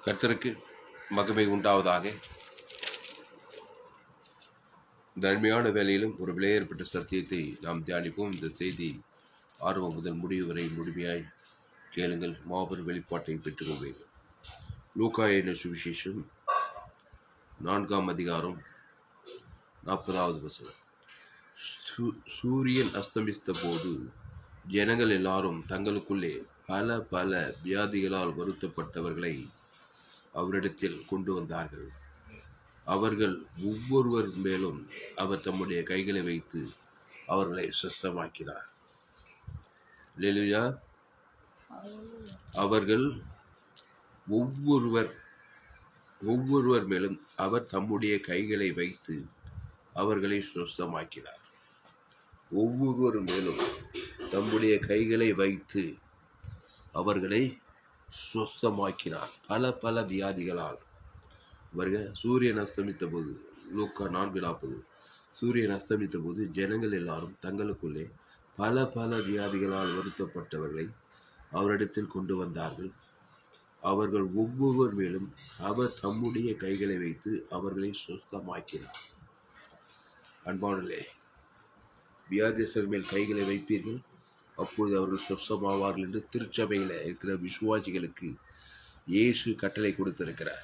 கர்த்தருக்கு மகிமை உண்டாவதாக இந்த அருமையான வேலையிலும் ஒரு விலையேற்பட்ட சத்தியத்தை நாம் தியானிப்போம் இந்த செய்தி ஆர்வம் முதல் முடிவு வரை முழுமையாய் கேளுங்கள் மாபெரும் வெளிப்பாட்டை பெற்றுக்கொள்வீர்கள் லூக்கா என்ன சுவிசேஷம் நான்காம் அதிகாரம் நாற்பதாவது வசனம் சூ- சூரியன் அஸ்தமித்த போது ஜனங்கள் எல்லாரும் தங்களுக்குள்ளே பல பல வியாதிகளால் வருத்தப்பட்டவர்களை அவரிடத்தில் கொண்டு வந்தார்கள் அவர்கள் ஒவ்வொருவர் மேலும் அவர் தம்முடைய கைகளை வைத்து அவர்களை சுத்தமாக்கினார் அல்லேலூயா அவர்கள் ஒவ்வொருவர் ஒவ்வொருவர் மேலும் அவர் தம்முடைய கைகளை வைத்து அவர்களை சுத்தமாக்கினார் ஒவ்வொருவர் மேலும் தம்முடைய கைகளை வைத்து அவர்களை சுத்தமாக்கினார் பல பல வியாதிகளால் வருக சூரியன் அஸ்தமித்த போது லூக்கா நான்கு நாற்பது சூரியன் அஸ்தமித்த போது ஜனங்கள் எல்லாரும் தங்களுக்குள்ளே பல பல வியாதிகளால் வருத்தப்பட்டவர்களை அவரிடத்தில் கொண்டு வந்தார்கள் அவர்கள் ஒவ்வொருவர் மேலும் அவர் தம்முடைய கைகளை வைத்து அவர்களை சுத்தமாக்கினார் அன்பானலே வியாதிசர் மேல் கைகளை வைப்பீர்கள் அப்பொழுது அவர்கள் சொசமாவார்கள் என்று திருச்சபையில் இருக்கிற விசுவாசிகளுக்கு இயேசு கட்டளை கொடுத்திருக்கிறார்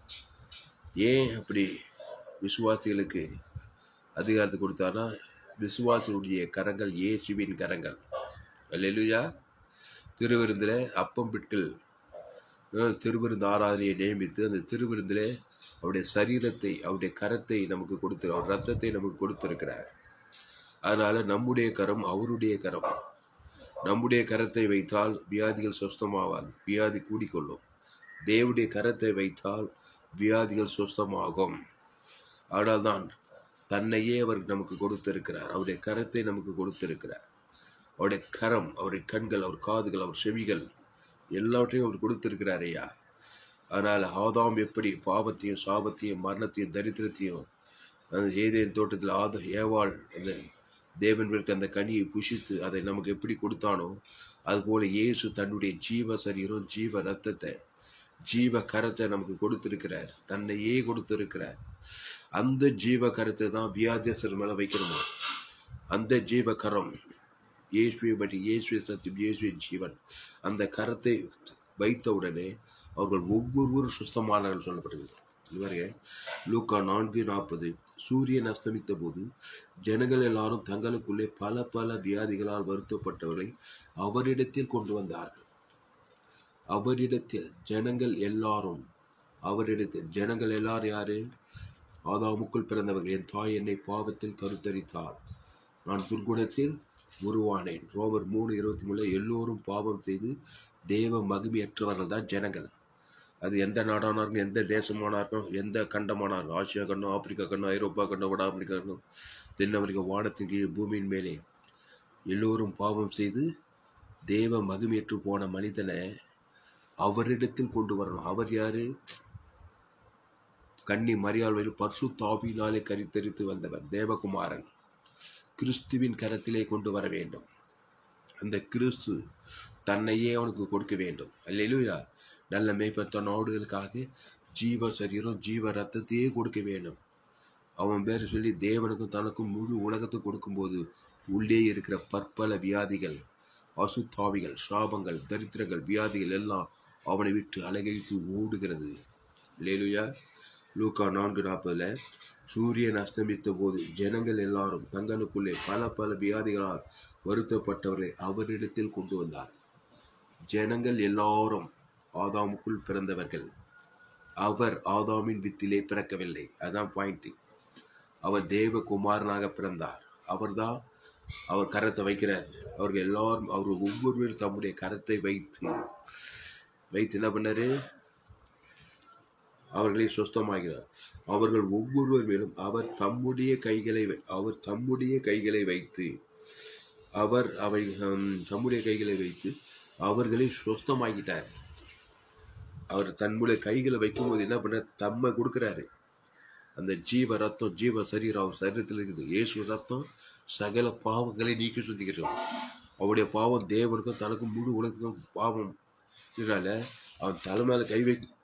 ஏன் அப்படி விசுவாசிகளுக்கு அதிகாரத்தை கொடுத்தார்னா விசுவாசிகளுடைய கரங்கள் இயேசுவின் கரங்கள் அல்லேலூயா திருவிருந்தில் அப்பம் பிட்கள் அஹ், திருவிருந்து ஆராதனையை நியமித்து அந்த திருவிருந்தில் அவருடைய சரீரத்தை அவருடைய கரத்தை நமக்கு கொடுத்து அவர் ரத்தத்தை நமக்கு கொடுத்திருக்கிறார் அதனால நம்முடைய கரம் அவருடைய கரம் நம்முடைய கரத்தை வைத்தால் வியாதிகள் சுஸ்தமாவால் வியாதி கூடிக்கொள்ளும் தேவனுடைய கரத்தை வைத்தால் வியாதிகள் சுஸ்தமாகும் ஆனால்தான் தன்னையே அவர் நமக்கு கொடுத்திருக்கிறார் அவருடைய கரத்தை நமக்கு கொடுத்திருக்கிறார் அவருடைய கரம் அவருடைய கண்கள் அவர் காதுகள் அவர் செவிகள் எல்லாவற்றையும் அவர் கொடுத்திருக்கிறார் ஐயா அதனால் ஆதாம் எப்படி பாவத்தையும் சாபத்தையும் மரணத்தையும் தரித்திரத்தையும் அந்த ஏதேன் தோட்டத்தில் ஆத ஏவாள் அந்த தேவன் விட்டு அந்த கனியை புஷித்து அதை நமக்கு எப்படி கொடுத்தானோ அதுபோல இயேசு தன்னுடைய ஜீவ சரீரம் ஜீவ ரத்தத்தை ஜீவ கரத்தை நமக்கு கொடுத்திருக்கிறார் தன்னையே கொடுத்திருக்கிறார் அந்த ஜீவ கரத்தை தான் வியாதியசர் மேலே வைக்கணுமா அந்த ஜீவ கரம் இயேசுவை பற்றி இயேசுவை சத்தியம் இயேசுவின் ஜீவன் அந்த கரத்தை வைத்தவுடனே அவர்கள் ஒவ்வொருவரும் சுத்தமானார்கள் சொல்லப்படுகிறது இவரே லூக்கா நான்கு நாற்பது சூரியன் அஸ்தமித்த போது ஜனங்கள் எல்லாரும் தங்களுக்குள்ளே பல பல வியாதிகளால் வருத்தப்பட்டவர்களை அவரிடத்தில் கொண்டு வந்தார்கள் அவரிடத்தில் ஜனங்கள் எல்லாரும் அவரிடத்தில் ஜனங்கள் எல்லாரும் யாரு ஆதாமுக்குள் பிறந்தவர்கள் என் தாய் என்னை பாவத்தில் கருத்தரித்தார் நான் துர்குணத்தில் உருவானேன் ரோமர் மூணு இருபத்தி மூணுல எல்லோரும் பாவம் செய்து தேவ மகிமையற்றவர்கள் தான் ஜனங்கள் அது எந்த நாடானா இருக்கும் எந்த தேசமானா இருக்கும் எந்த கண்டமானா இருக்கும் ஆசியா கண்டம் ஆப்பிரிக்கா கண்டம் ஐரோப்பா கண்டம் வட ஆப்பிரிக்கா கண்டம் தென் அமெரிக்கா வானத்தின் கீழ் பூமியின் மேலே எல்லோரும் பாவம் செய்து தேவ மகிமையற்று போன மனிதனை அவரிடத்தில் கொண்டு வரணும் அவர் யாரு கன்னி மரியாதையில் பர்சு தாபினாலே கரித்தரித்து வந்தவர் தேவகுமாரன் கிறிஸ்துவின் கரத்திலே கொண்டு வர வேண்டும் அந்த கிறிஸ்து தன்னையே அவனுக்கு கொடுக்க வேண்டும் அல்லேலூயா நல்ல மேய்ப்பத்த நாடுகளுக்காக ஜீவ சரீரம் ஜீவ ரத்தத்தையே கொடுக்க வேண்டும் அவன் பேர் சொல்லி தேவனுக்கும் தனக்கும் முழு உலகத்துக்கும் கொடுக்கும்போது உள்ளே இருக்கிற பற்பல வியாதிகள் அசுத்தாவிகள் சாபங்கள் தரித்திரங்கள் வியாதிகள் எல்லாம் அவனை விட்டு அலகழித்து ஓடுகிறது லேலுயா லூக்கா நான்கு நாற்பதுல சூரியன் அஸ்தமித்த போது ஜனங்கள் எல்லாரும் தங்களுக்குள்ளே பல பல வியாதிகளால் வருத்தப்பட்டவர்களை அவரிடத்தில் கொண்டு வந்தார் ஜனங்கள் எல்லாரும் ஆதாமுக்குள் பிறந்தவர்கள் அவர் ஆதாமின் வித்திலே பிறக்கவில்லை அதான் பாயிண்ட் அவர் தேவகுமாரனாக பிறந்தார் அவர்தான் அவர் கரத்தை வைக்கிறார் அவர்கள் எல்லாரும் அவர் ஒவ்வொருவரும் தம்முடைய கரத்தை வைத்து வைத்து என்ன பண்ணாரு அவர்களை சுஸ்தமாகிறார் அவர்கள் ஒவ்வொருவர் மேலும் அவர் தம்முடைய கைகளை வை- அவர் தம்முடைய கைகளை வைத்து அவர் அவை ஹம், தம்முடைய கைகளை வைத்து அவர்களை சுஸ்தமாக்கிட்டார் அவர் தன்னுடைய கைகளை வைக்கும்போது என்ன பண்ண தம்மை கொடுக்குறாரு அந்த ஜீவ ரத்தம் ஜீவ சரீரம் அவர் சரீரத்தில் இருக்குது இயேசு ரத்தம் சகல பாவங்களை நீக்கி சுத்திக்கிறோம் அவருடைய பாவம் தேவனுக்கும் தனக்கும் முழு உலகத்துக்கும் பாவம் இதனால அவன் தலை மேல கை வை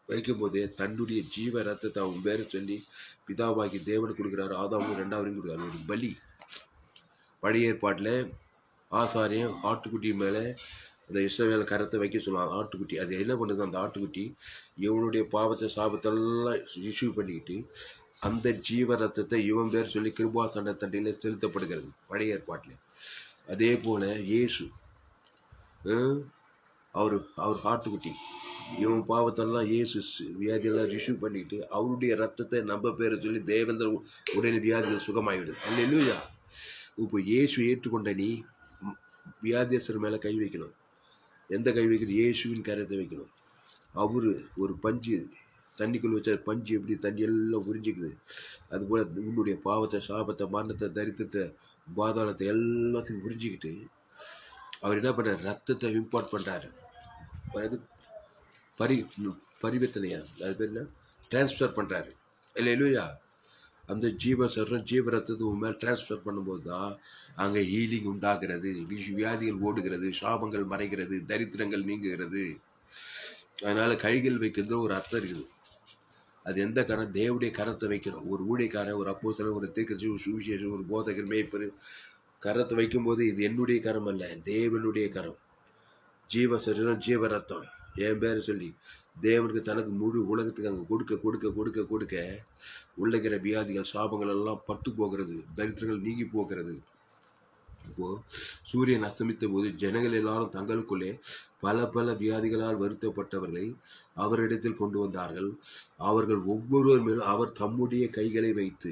வைக்கும்போதே தன்னுடைய ஜீவ ரத்தத்தை அவன் பேரை சொல்லி பிதாவாகி தேவனுக்கு கொடுக்குறாரு ஆதாமும் ரெண்டாவதும் கொடுக்குறாரு ஒரு பலி பழைய ஏற்பாட்டில் ஆசாரியம் ஆட்டுக்குட்டி மேலே அந்த இஸ்ரவேல கரத்தை வைக்க சொல்லுவாங்க ஆட்டுக்குட்டி அது என்ன பண்ணுது அந்த ஆட்டுக்குட்டி இவனுடைய பாவத்தை சாபத்தெல்லாம் இஷ்யூ பண்ணிக்கிட்டு அந்த ஜீவ ரத்தத்தை இவன் பேர் சொல்லி கிருபாசன தண்டையில் செலுத்தப்படுகிறது பழைய ஏற்பாட்டில் அதே போல் இயேசு ஹம், அவர் அவர் ஆட்டுக்குட்டி இவன் பாவத்தெல்லாம் இயேசு ஸ்- வியாதியெல்லாம் ரிசீவ் பண்ணிக்கிட்டு அவருடைய ரத்தத்தை நம்ம பேரை சொல்லி தேவேந்திர உடனே வியாதிகள் சுகமாகிவிடுது அல்ல இப்போ இயேசு ஏற்றுக்கொண்ட நீ ம், வியாதியஸ்தர் மேலே கை வைக்கணும் எந்த கை வைக்கணும் இயேசுவின் கரத்தை வைக்கணும் அவரு ஒரு பஞ்சு தண்ணிக்குள்ள வச்ச பஞ்சு எப்படி தண்ணி எல்லாம் உறிஞ்சிக்குது அதுபோல் உன்னுடைய பாவத்தை சாபத்தை மரணத்தை தரித்திரத்தை பாதாளத்தை எல்லாத்தையும் உறிஞ்சிக்கிட்டு அவர் என்ன பண்ணார் ரத்தத்தை இம்பார்ட் பண்ணுறாரு அது பரி பரிவர்த்தனையா அது பேர் என்ன டிரான்ஸ்ஃபர் பண்ணுறாரு இல்லை இல்லையா அந்த ஜீவ சர்வம் ஜீவ ரத்தத்தை உன் மேல் டிரான்ஸ்ஃபர் பண்ணும்போது தான் அங்கே ஹீலிங் உண்டாகிறது விஷ- வியாதிகள் ஓடுகிறது சாபங்கள் மறைகிறது தரித்திரங்கள் நீங்குகிறது அதனால் கைகள் வைக்கிறது ஒரு அர்த்தம் இருக்குது அது எந்த கரம் தேவனுடைய கரத்தை வைக்கணும் ஒரு ஊழியக்காரன் ஒரு அப்போஸ்தலன் ஒரு தீர்க்கசி ஒரு சுவிசேஷம் ஒரு போதகர் மேய்ப்பர் கரத்தை வைக்கும்போது இது என்னுடைய கரம் அல்ல தேவனுடைய கரம் ஜீவ சரீரம் ஜீவ ரத்தம் என் பேரை சொல்லி தேவனுக்கு தனக்கு முழு உலகத்துக்கு அங்கே கொடுக்க கொடுக்க கொடுக்க கொடுக்க உள்ளகிற வியாதிகள் சாபங்கள் எல்லாம் பட்டு போகிறது தரித்திரங்கள் நீங்கி போகிறது இப்போ சூரியன் அஸ்தமித்த போது ஜனங்கள் எல்லாரும் தங்களுக்குள்ளே பல பல வியாதிகளால் வருத்தப்பட்டவர்களை அவரிடத்தில் கொண்டு வந்தார்கள் அவர்கள் ஒவ்வொருவர் மேலும் அவர் தம்முடைய கைகளை வைத்து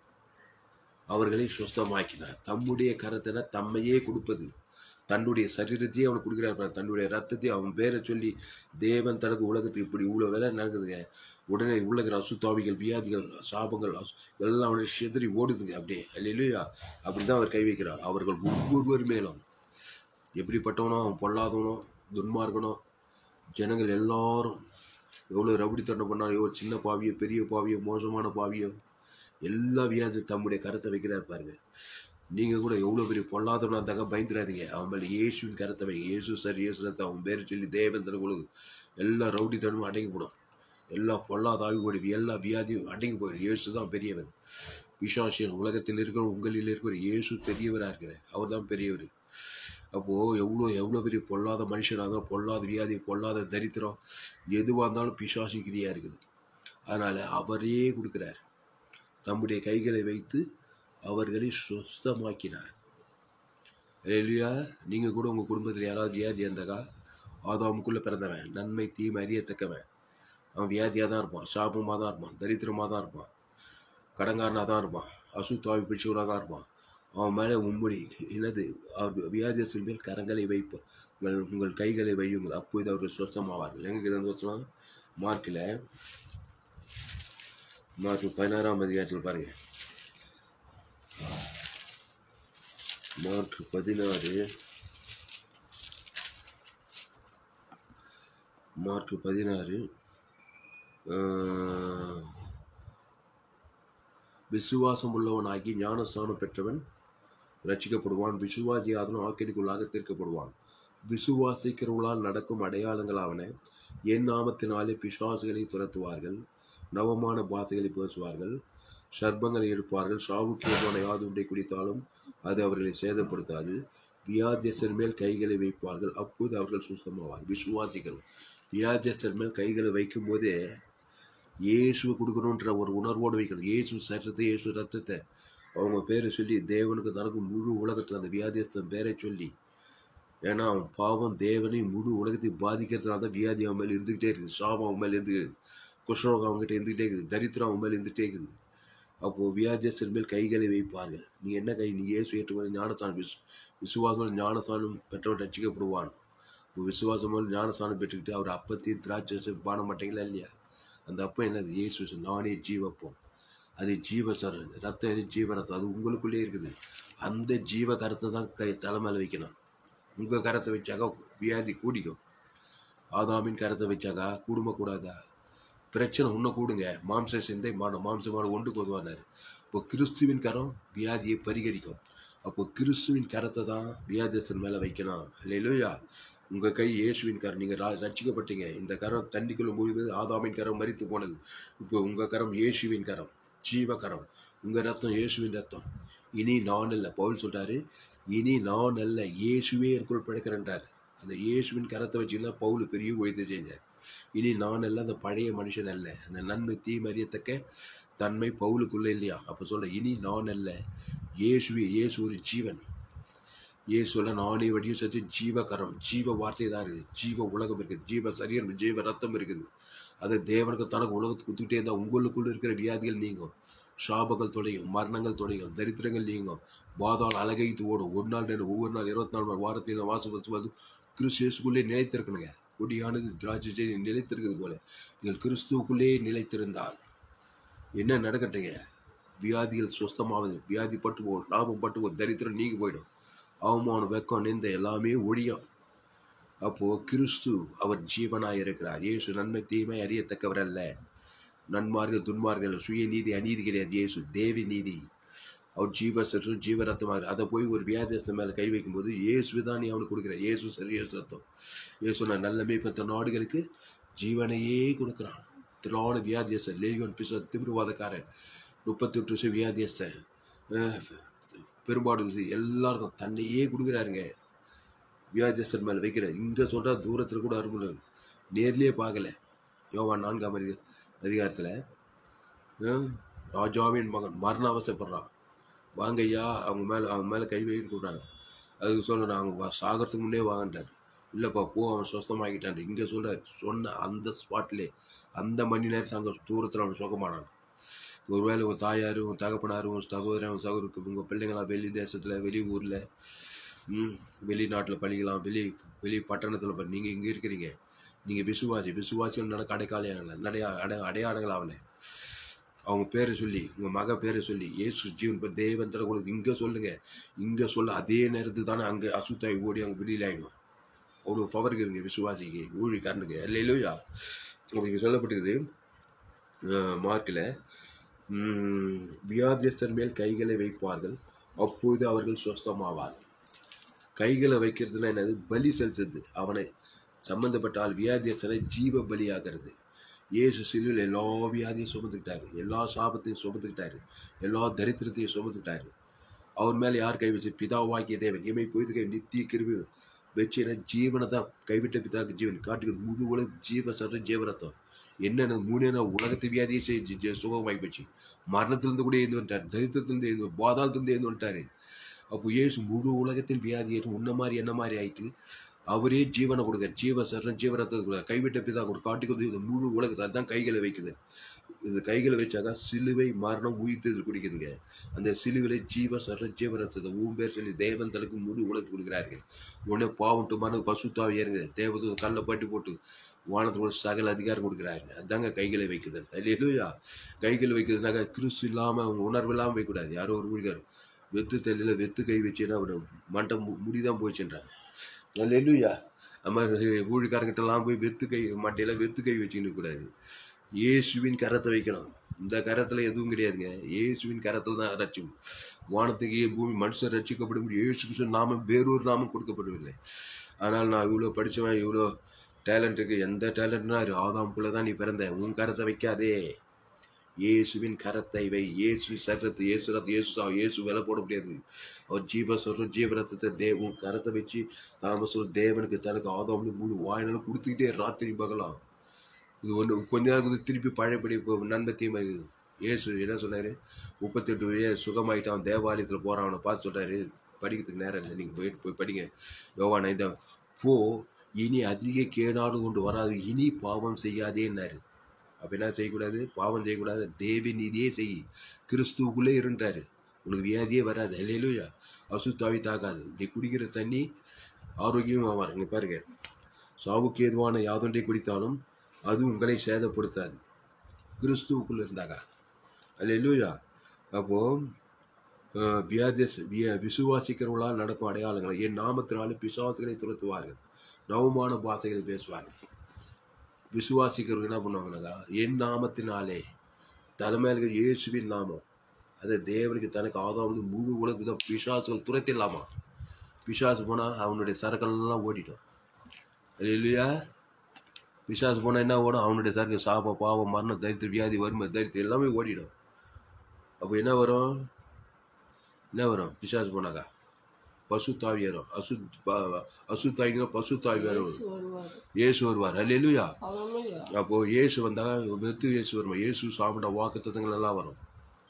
அவர்களை சுஸ்தமாக்கினார் தம்முடைய கரத்தின தம்மையே கொடுப்பது தன்னுடைய சரீரத்தையே அவனுக்கு கொடுக்கிறார் பாரு. தன்னுடைய ரத்தத்தை அவன் பேரை சொல்லி தேவன் தனக்கு உலகத்துக்கு இப்படி இவ்வளோ வேலை நடக்குதுங்க உடனே உள்ளகிற அசுத்தாவிகள் வியாதிகள் சாபங்கள் அசு- எல்லாம் அவனுடைய சிதறி ஓடுதுங்க அப்படியே இல்லையா அப்படி தான் அவர் கை வைக்கிறார் அவர்கள் ஒவ்வொருவர் மேலும் எப்படிப்பட்டவனோ அவன் பொல்லாதவனோ துன்மார்க்கனோ ஜனங்கள் எல்லாரும் எவ்வளோ ரவுடித்தனம் பண்ணாலும் எவ்வளோ சின்ன பாவியோ பெரிய பாவியோ மோசமான பாவியோ எல்லா வியாதி தம்முடைய கரத்தை வைக்கிறார் பாருங்க நீங்கள் கூட எவ்வளோ பெரிய பொல்லாதவனா இருந்தாக்க பயந்துடாதீங்க அவன் மேலே இயேசுவின் கரத்தை வைங்க இயேசு சார் இயேசு ரத்தம் அவன் பேர் சொல்லி தேவன் உங்களுக்கு எல்லா ரவுடித்தனமும் அடங்கி போடும் எல்லா பொல்லாத ஆய்வுபடி எல்லா வியாதியும் அடங்கி போயிடும் இயேசு தான் பெரியவர் விசாசியன் உலகத்தில் இருக்கிற உங்களில் இருக்கிற இயேசு பெரியவராக இருக்கிறார் அவர் தான் பெரியவர் அப்போது எவ்வளோ எவ்வளோ பெரிய பொல்லாத மனுஷனாக இருந்தாலும் பொல்லாத வியாதி பொல்லாத தரித்திரம் எதுவாக இருந்தாலும் பிசாசு கிரியா இருக்குது அதனால் அவரே கொடுக்குறார் தம்முடைய கைகளை வைத்து அவர்களை சுஸ்தமாக்கினார் இல்லையா நீங்கள் கூட உங்கள் குடும்பத்தில் யாராவது வியாதி இருந்தாக்கா ஆதாமுக்குள்ளே பிறந்தவன் நன்மை தீமை அறியத்தக்கவன் அவன் வியாதியாக தான் இருப்பான் சாபமாக தான் இருப்பான் தரித்திரமாக தான் இருப்பான் கடங்காரனாக தான் இருப்பான் அசுத்தாவி பிடிச்சவனாக தான் இருப்பான் அவன் மேலே உம்முடி என்னது அவர் வியாதியத்தின் மேல் கரங்களை வைப்ப உங்கள் உங்கள் கைகளை வையுங்கள் அப்போது அவர்கள் சுத்தமாவார்கள் எங்கே இருந்து வச்சோம் மார்க்கில் மார்க் பதினாறாம் அதிகாரத்தில் பாருங்க மார்க் பதினாறு மார்க் பதினாறு ஆஹ், விசுவாசம் உள்ளவனாகி ஞானஸ்தானம் பெற்றவன் ரட்சிக்கப்படுவான் விசுவாசியாதனும் ஆக்கிரிக்குள்ளாக தீர்க்கப்படுவான் விசுவாசிக்கிறவர்களால் நடக்கும் அடையாளங்களாவன என் நாமத்தினாலே பிசாசுகளை துரத்துவார்கள் நவமான பாசைகளை பேசுவார்கள் சர்ப்பங்களை எடுப்பார்கள் சாவுக்கேமான யாதுண்டை குடித்தாலும் அது அவர்களை சேதப்படுத்தாது வியாதியஸ்தர் மேல் கைகளை வைப்பார்கள் அப்போது அவர்கள் சுத்தமாவார் விசுவாசிகள் வியாதியஸ்தர் மேல் கைகளை வைக்கும் போதே இயேசுவை கொடுக்கணுன்ற ஒரு உணர்வோடு வைக்கணும் இயேசு சட்டத்தை இயேசு ரத்தத்தை அவங்க பேரை சொல்லி தேவனுக்கு தனக்கு முழு உலகத்தில் அந்த வியாதியஸ்தன் பேரை சொல்லி ஏன்னா அவன் பாவம் தேவனை முழு உலகத்தையும் பாதிக்கிறதுனால தான் வியாதி அவன் மேலே இருந்துக்கிட்டே இருக்குது சாபம் அவன் மேலே இருந்துக்குது குஷ்ரோகம் அவங்ககிட்ட இருந்துகிட்டே இருக்குது தரித்திரம் அவன் மேலே இருந்துகிட்டே இருக்குது அப்போது வியாதியஸ்தர் மேல் கைகளை வைப்பார்கள் நீ என்ன கை நீ இயேசு ஏற்றுக்கொண்டு ஞானஸ்தானம் விசு விசுவாசம் ஞானஸ்தானம் பெற்றவன் ரட்சிக்கப்படுவான் இப்போ விசுவாசம் போல் ஞானஸ்தானம் பெற்றுக்கிட்டு அவர் அப்பத்தையும் திராட்சை பாட மாட்டீங்களா இல்லையா அந்த அப்பம் என்னது இயேசு நானே ஜீவப்பம் அது ஜீவ சர ரத்தம் எது ஜீவ ரத்தம் அது உங்களுக்குள்ளே இருக்குது அந்த ஜீவ கரத்தை தான் கை தலை மேலே வைக்கணும் உங்கள் கரத்தை வச்சாக்கா வியாதி கூடிக்கும் ஆதாமின் கரத்தை வச்சாக்கா கூடுமா கூடாதா பிரச்சனை உன்னை கூடுங்க மாம்ச சிந்தை மாட மாம்சமான ஒன்று கொதுவானார் இப்போ கிறிஸ்துவின் கரம் வியாதியை பரிகரிக்கும் அப்போ கிறிஸ்துவின் கரத்தை தான் வியாதியஸ்தன் மேலே வைக்கணும் இல்லையா உங்கள் கை இயேசுவின் கரம் நீங்கள் ரட்சிக்கப்பட்டீங்க இந்த கரம் தண்ணிக்குள்ள மூழ்குது ஆதாமின் கரம் மறித்து போனது இப்போ உங்கள் கரம் இயேசுவின் கரம் ஜீவ கரம் உங்கள் ரத்தம் இயேசுவின் ரத்தம் இனி நான் அல்ல பவுல் சொல்றாரு இனி நான் அல்ல இயேசுவே எனக்குள் பிழைக்கிறேன்றார் அந்த இயேசுவின் கரத்தை வச்சு தான் பவுல் பெரிய உழைத்து செஞ்சார் இனி நான் அல்ல அந்த பழைய மனுஷன் அல்ல அந்த நன்மை தீமை அறியத்தக்க தன்மை பவுலுக்குள்ள இல்லையா அப்போ சொல்ல இனி நான் அல்ல இயேசுவே இயேசு ஒரு ஜீவன் இயேசுல நானே வடியும் சத்து ஜீவகரம் ஜீவ வார்த்தை தான் இருக்குது ஜீவ உலகம் இருக்குது ஜீவ சரீரம் ஜீவ ரத்தம் இருக்குது அது தேவனுக்கு தனக்கு உலகத்துக்கு கொடுத்துட்டே இருந்தால் உங்களுக்குள்ள இருக்கிற வியாதிகள் நீங்கும் சாபங்கள் தொடையும் மரணங்கள் தொடையும் தரித்திரங்கள் நீங்கும் பாதாள் அழகைத்து ஓடும் ஒரு நாள் ரெண்டு ஒவ்வொரு நாள் இருபத்தி நாலு மணி வாரத்தில் வாசம் வச்சு வந்து கிறிஸ்துக்குள்ளே நிலைத்திருக்கணுங்க கொடியானது திராட்சை செடி நிலைத்திருக்கிறது போல நீங்கள் கிறிஸ்துவுக்குள்ளே நிலைத்திருந்தால் என்ன நடக்கட்டுங்க வியாதிகள் சுஸ்தமாகுது வியாதி பட்டு போகும் லாபம் பட்டு போகும் தரித்திரம் நீங்கி போயிடும் அவமானம் வெக்கம் நிந்த எல்லாமே ஒழியும் அப்போ கிறிஸ்து அவர் ஜீவனாய் இருக்கிறார் இயேசு நன்மை தீமை அறியத்தக்கவர் அல்ல நன்மார்கள் துன்மார்கள் சுய நீதி அநீதி கிடையாது இயேசு தேவி நீதி அவர் ஜீவ சற்று ஜீவ ரத்தமாக அதை போய் ஒரு வியாதியஸ்தம் மேலே கை வைக்கும்போது இயேசு தான் நீ அவனுக்கு கொடுக்குற இயேசு சரி இயேசு ரத்தம் இயேசு நான் நல்ல மேய்ப்பத்த நாடுகளுக்கு ஜீவனையே கொடுக்குறான் திராண வியாதியஸ்தன் லேயோன் பிச திமிர்வாதக்காரன் முப்பத்தி எட்டு வருஷம் வியாதியஸ்தன் அஹ், பெரும்பாடு எல்லாருக்கும் தன்னையே கொடுக்குறாருங்க வியாதியஸ்தன் மேலே வைக்கிறேன் இங்கே சொல்கிறா தூரத்தில் கூட அருமையில் நேர்லேயே பார்க்கல யோவான் நான்காம் அதிக அதிகாரத்தில் ராஜாவின் மகன் மரண அவசப்படுறான் வாங்க ஐயா அவங்க மேலே அவங்க மேலே கை வைன்னு கூப்பிட்றாங்க அதுக்கு சொல்கிறேன் அவங்க வா- சாகறதுக்கு முன்னே வாங்கன்றார் இல்லைப்பா போ அவன் சுத்தமாகிட்டான் இங்கே சொல்கிறார் சொன்ன அந்த ஸ்பாட்லே அந்த மணி நேரத்தில் அங்கே தூரத்தில் அவன் சுகமானான் ஒருவேளை உங்கள் தாயார் உங்கள் தகப்பனார் உங்கள் சகோதரன் உங்கள் சகோதருக்கு உங்கள் பிள்ளைங்களாம் வெளி தேசத்தில் வெளி ஊரில் ம் வெளிநாட்டில் படிக்கலாம் வெளி வெளி பட்டணத்தில் நீங்கள் இங்கே இருக்கிறீங்க நீங்கள் விசுவாசி விசுவாசிகள் நடக்க அடைக்காலையாங்கள நடையா அடை அடையாளங்கள் ஆகலை அவங்க பேரை சொல்லி உங்கள் மக பேரை சொல்லி ஏசு ஜீவன் இப்போ தேவன் தர கொடுத்து இங்கே சொல்லுங்க இங்கே சொல்ல அதே நேரத்தில் தானே அங்கே அசுத்தாய் ஓடி அங்கே வெளியில் ஆகிடும் அவ்வளோ பவருக்கு இருங்க விசுவாசிக்கு ஊழிக்காரனுக்கு இல்லையா அப்படி சொல்லப்பட்டிருக்குது மார்க்கில் வியாதியஸ்தர் மேல் கைகளை வைப்பார்கள் அப்பொழுது அவர்கள் சுஸ்தமாவார்கள் கைகளை வைக்கிறதுனா என்னது பலி செலுத்துறது அவனை சம்பந்தப்பட்ட ஆள் வியாதியஸ்தனை ஜீவ பலியாகிறது இயேசு சிலுவில் எல்லா வியாதியும் சுமந்துக்கிட்டாரு எல்லா சாபத்தையும் சுமந்துக்கிட்டாரு எல்லா தரித்திரத்தையும் சுமந்துக்கிட்டாரு அவர் மேலே யார் கை வச்சு பிதாவாக்கிய தேவன் இமை பொய்து கை நித்திய கிருபி வச்சு என்ன ஜீவனை தான் கைவிட்ட பிதாக்கு ஜீவன் காட்டுக்கு முழு உலக ஜீவ சர ஜீவரத்தம் என்னென்ன மூணு உலகத்து வியாதியை செஞ்சு ஜெ- சுகமாகி போச்சு மரணத்திலிருந்து கூட எழுந்து வந்துட்டார் தரித்திரத்திலிருந்து எழுந்து பாதாளத்திலிருந்து எழுந்து வந்துட்டாரு அப்போ இயேசு முழு உலகத்தின் வியாதியை உன்ன மாதிரி என்ன மாதிரி ஆயிட்டு அவரே ஜீவனை கொடுக்க ஜீவ சரணம் ஜீவரத்தை கொடுக்க கைவிட்ட பிதா கொடு காட்டிக்கிறது இது முழு உலகத்தை அதுதான் கைகளை வைக்குது இது கைகளை வச்சாக்கா சிலுவை மரணம் உயிர்த்தது குடிக்குதுங்க அந்த சிலுவிலை ஜீவ சரண ஜீவரத்தை ஊம்பேர் சொல்லி தேவன் தனக்கு முழு உலகத்தை கொடுக்குறாருங்க உடனே பாவம் மன பசுத்தாவை ஏறுங்க தேவத்தை கல்ல பட்டி போட்டு வானத்தோட சகல அதிகாரம் கொடுக்குறாருங்க அதாங்க கைகளை வைக்குது இல்லையா கைகள் வைக்கிறதுனாக்கா கிறிஸ்து இல்லாமல் அவங்க உணர்வு இல்லாமல் வைக்கக்கூடாது யாரோ ஒரு ஊழியர் வெத்து தெரியல வெத்து கை வச்சுன்னா அவட மண்டை மு- முடிதான் போச்சுன்றாங்க இல்லையா நம்ம ஊழிக்காரங்கிட்டலாம் போய் வெத்து கை மண்டையில வெத்து கை வச்சுக்கிட்டு கூடாது இயேசுவின் கரத்தை வைக்கணும் இந்த கரத்தில் எதுவும் கிடையாதுங்க இயேசுவின் கரத்தில் தான் ரட்சிக்கும் வானத்துக்கு பூமி மனுஷன் ரட்சிக்கப்படும் இயேசு கிறிஸ்து நாமம் வேறொரு நாமம் கொடுக்கப்படவில்லை ஆனால் நான் இவ்வளோ படித்தவன் இவ்வளோ டேலண்ட் இருக்கு எந்த டேலண்ட்னா ஆதாமுக்குள்ளே தான் நீ பிறந்த உன் கரத்தை வைக்காதே இயேசுவின் கரத்தை வை இயேசு சரத்து இயேசு ரத்தம் இயேசு சா- இயேசு விலை போட முடியாது அவர் ஜீவ சொல்கிறோம் ஜீவ ரத்தத்தை தே உன் கரத்தை வச்சு தாம சொல் தேவனுக்கு தனக்கு ஆதாம்னு மூணு வாயினாலும் கொடுத்துக்கிட்டே ராத்திரி பகலாம் இது ஒன்று கொஞ்ச நேரம் வந்து திருப்பி பழையபடி இப்போ நன்மை தீமை இருக்குது இயேசு என்ன சொன்னார் முப்பத்தெட்டு வய சுகமாயிட்டான் தேவாலயத்தில் போகிறான் அவனை பார்த்து சொல்கிறாரு படிக்கிறதுக்கு நேரம் இல்லை நீங்கள் போயிட்டு போய் படிங்க யோவான் ஐந்தாம் போ இனி அதிக கேடாடு கொண்டு வராது இனி பாவம் செய்யாதேன்னாரு அப்போ என்ன செய்யக்கூடாது பாவம் செய்யக்கூடாது தேவி நீதியே செய் கிறிஸ்துவுக்குள்ளே இருன்றாரு உனக்கு வியாதியே வராது இல்லையிலுயா அசுத்தாவி தாக்காது நீ குடிக்கிற தண்ணி ஆரோக்கியமாக வரும் இங்கே பாருங்க சாவுக்கு ஏதுவான யாதொன்றை குடித்தாலும் அது உங்களை சேதப்படுத்தாது கிறிஸ்துவுக்குள்ள இருந்தாங்க அல்லேலூயா அப்போ அஹ், வியாதி விய விசுவாசிக்கிறவர்களால் நடக்கும் அடையாளங்களை என் நாமத்தினாலே பிசாசுகளை துரத்துவார்கள் நவமான பாஷைகளை பேசுவார்கள் விசுவாசிக்கிறவங்க என்ன பண்ணுவாங்கன்னாக்கா என் நாமத்தினாலே தலைமையில இயேசுவின் நாமம் அதை தேவனுக்கு தனக்கு ஆதாரம் முழு உலகத்தை பிசாசுகள் துரத்திடலாமா பிசாசு போனால் அவனுடைய சரக்கெல்லாம் ஓடிட்டோம் அது இல்லையா பிசாசு போனால் என்ன ஓடும் அவனுடைய சரக்கு சாப பாவம் மரணம் தரித்திர வியாதி வறுமை தரித்திரம் எல்லாமே ஓடிடும் அப்போ என்ன வரும் என்ன வரும் பிசாசு போனாக்கா பசு தாவி வரும் அசு ப- அசு தாவினா பசு தாவி வரும் இயேசு வருவார் இயேசு வருவார் அல்லேலூயா ஹalleluya அப்போ இயேசு வந்தா வெத்து இயேசு வரும் இயேசு சாப்பிட்ட வாக்கு தத்துவங்கள் எல்லாம் வரும்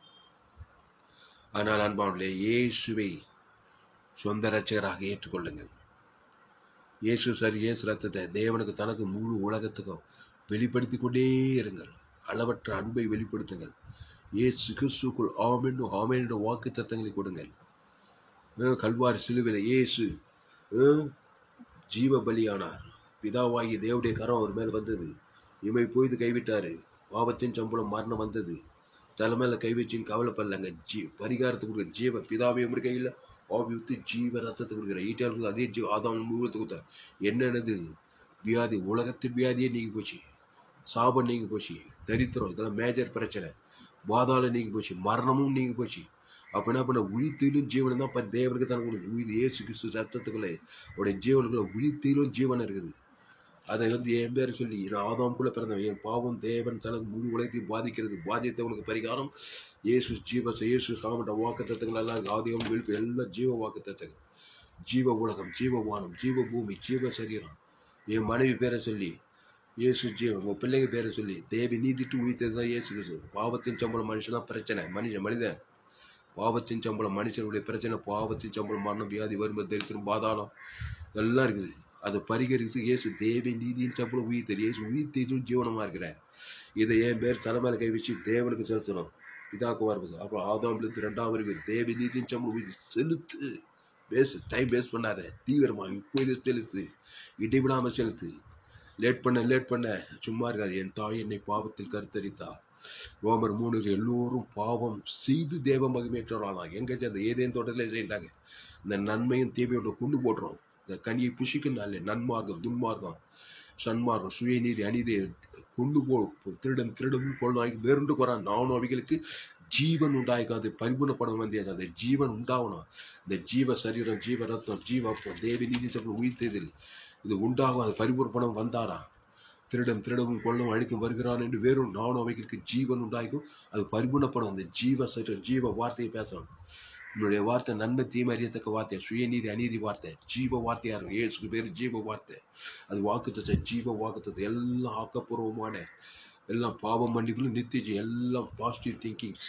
ஆனால் அன்பாவர்களே இயேசுவை சொந்த ரட்சகராக ஏற்றுக்கொள்ளுங்கள் இயேசு சரி இயேசு ரத்தத்தை தேவனுக்கு தனக்கு முழு உலகத்துக்கும் வெளிப்படுத்தி கொண்டே இருங்கள் அளவற்ற அன்பை வெளிப்படுத்துங்கள் இயேசு கிறிஸ்துக்குள் ஆமென் ஆமென் என்ற வாக்கு தத்தங்களை கொடுங்கள் அஹ் கல்வாரி சிலுவையில் இயேசு அஹ், ஜீவ பலியானார் பிதாவாகி தேவனுடைய கரம் அவர் மேல் வந்தது இமை போய்து கைவிட்டாரு பாவத்தின் சம்பளம் மரணம் வந்தது தலைமையில கை வச்சின்னு கவலைப்படலங்க ஜீ பரிகாரத்தை கொடுக்குற ஜீவ பிதாவே உடைய கையில் ஆவி ஊற்றி ஜீவ ரத்தத்தை கொடுக்குற ஈட்டியாருக்கு அதே ஜீவ ஆதாம் முழுவதுக்கு கொடுத்தார் என்னென்னது வியாதி உலகத்தின் வியாதியே நீங்கி போச்சு சாபம் நீங்கி போச்சு தரித்திரம் இதெல்லாம் மேஜர் பிரச்சனை பாதாளம் நீங்கி போச்சு மரணமும் நீங்கி போச்சு அப்போ என்ன பண்ண உயிர்த்திலும் ஜீவனம் தான் பரி தேவனுக்கு தான் கொடுக்குது உயிர் இயேசு கிறிஸ்து ரத்தத்துக்குள்ளே உடைய ஜீவனுக்குள்ள உயிர்த்திலும் ஜீவன் இருக்குது அதை வந்து என் பேர் சொல்லி நான் ஆதாமுக்குள்ள பிறந்தவன் என் பாவம் தேவன் தனக்கு முழு உலகத்தையும் பாதிக்கிறது பாதித்தவனுக்கு பரிகாரம் இயேசு ஜீவ இயேசு சாமட்ட வாக்கு தத்துவங்கள் எல்லாம் ஆதிகம் விழுப்பு எல்லாம் ஜீவ வாக்கு தத்துவங்கள் ஜீவ உலகம் ஜீவ வானம் ஜீவ பூமி ஜீவ சரீரம் என் மனைவி பேரை சொல்லி இயேசு ஜீவன் உன் பிள்ளைங்க பேரை சொல்லி தேவி நீதிட்டு உயிர்த்தது தான் இயேசு கிறிஸ்து பாவத்தின் சம்பளம் மனுஷனா பிரச்சனை மனுஷன் மனிதன் பாவத்தின் சம்பளம் மனுஷனுடைய பிரச்சனை பாவத்தின் சம்பளம் மரணம் வியாதி வறுமை தரித்திரம் பாதாளம் எல்லாம் இருக்குது அதை பரிகரித்து இயேசு தேவி நீதியின் சம்பளம் உயிர்த்தர் இயேசு உயிர்த்ததும் ஜீவனமாக இருக்கிறார் இதை என் பேர் தலைமையில கை வச்சு தேவனுக்கு செலுத்தணும் பிதாக்கு வரது அப்புறம் ஆதாம்லேருந்து ரெண்டாம் வரைக்கும் தேவி நீதியின் சம்பளம் உயிர் செலுத்து பேசு டைம் வேஸ்ட் பண்ணாத தீவிரமா இப்போ இது செலுத்து இடைவிடாமல் செலுத்து லேட் பண்ண லேட் பண்ண சும்மா இருக்காது என் தாய் என்னை பாவத்தில் கருத்தரித்தா ரோமர் மூணு எல்லோரும் பாவம் செய்து தேவ மகிமேற்றவர்களாம் எங்க அந்த ஏதேன் தோட்டத்திலே செய்தாங்க இந்த நன்மையும் தீமையோட கொண்டு போட்டுரும் இந்த கனியை புஷிக்கனாலே நன்மார்க்கம் துன்மார்க்கம் சன்மார்க்கம் சுயநீதி அநீதி கொண்டு போ திருடன் திருடவும் கொள்ளாய்க்கு வேறுண்டு போறான் நானும் அவைகளுக்கு ஜீவன் உண்டாய்க்காது பரிபூர்ணப்படம் வந்தியாது அந்த ஜீவன் உண்டாகணும் இந்த ஜீவ சரீரம் ஜீவ ரத்தம் ஜீவ அப்பம் தேவி நீதி சப்பம் உயிர்த்ததில் இது உண்டாகும் அது பரிபூர்ணப்படம் வந்தாரா திருடன் திருடவும் கொள்ளவும் அழிக்கும் வருகிறான் என்று வேறும் நானும் அவைகளுக்கு ஜீவன் உண்டாய்க்கும் அது பரிபூர்ணப்படும் அந்த ஜீவ சரீரம் ஜீவ வார்த்தையை பேசணும் உன்னுடைய வார்த்தை நன்மை தீமை அறியத்தக்க வார்த்தை சுயநீதி அநீதி வார்த்தை ஜீவ வார்த்தையா இருக்கும் ஏசுக்கு பேர் ஜீவ வார்த்தை அது வாக்குத்தத்தை ஜீவ வாக்குத்தத்தை எல்லாம் ஆக்கப்பூர்வமான எல்லாம் பாவம் மன்னிப்புகளும் நித்திய ஜீவன், எல்லாம் பாசிட்டிவ் திங்கிங்ஸ்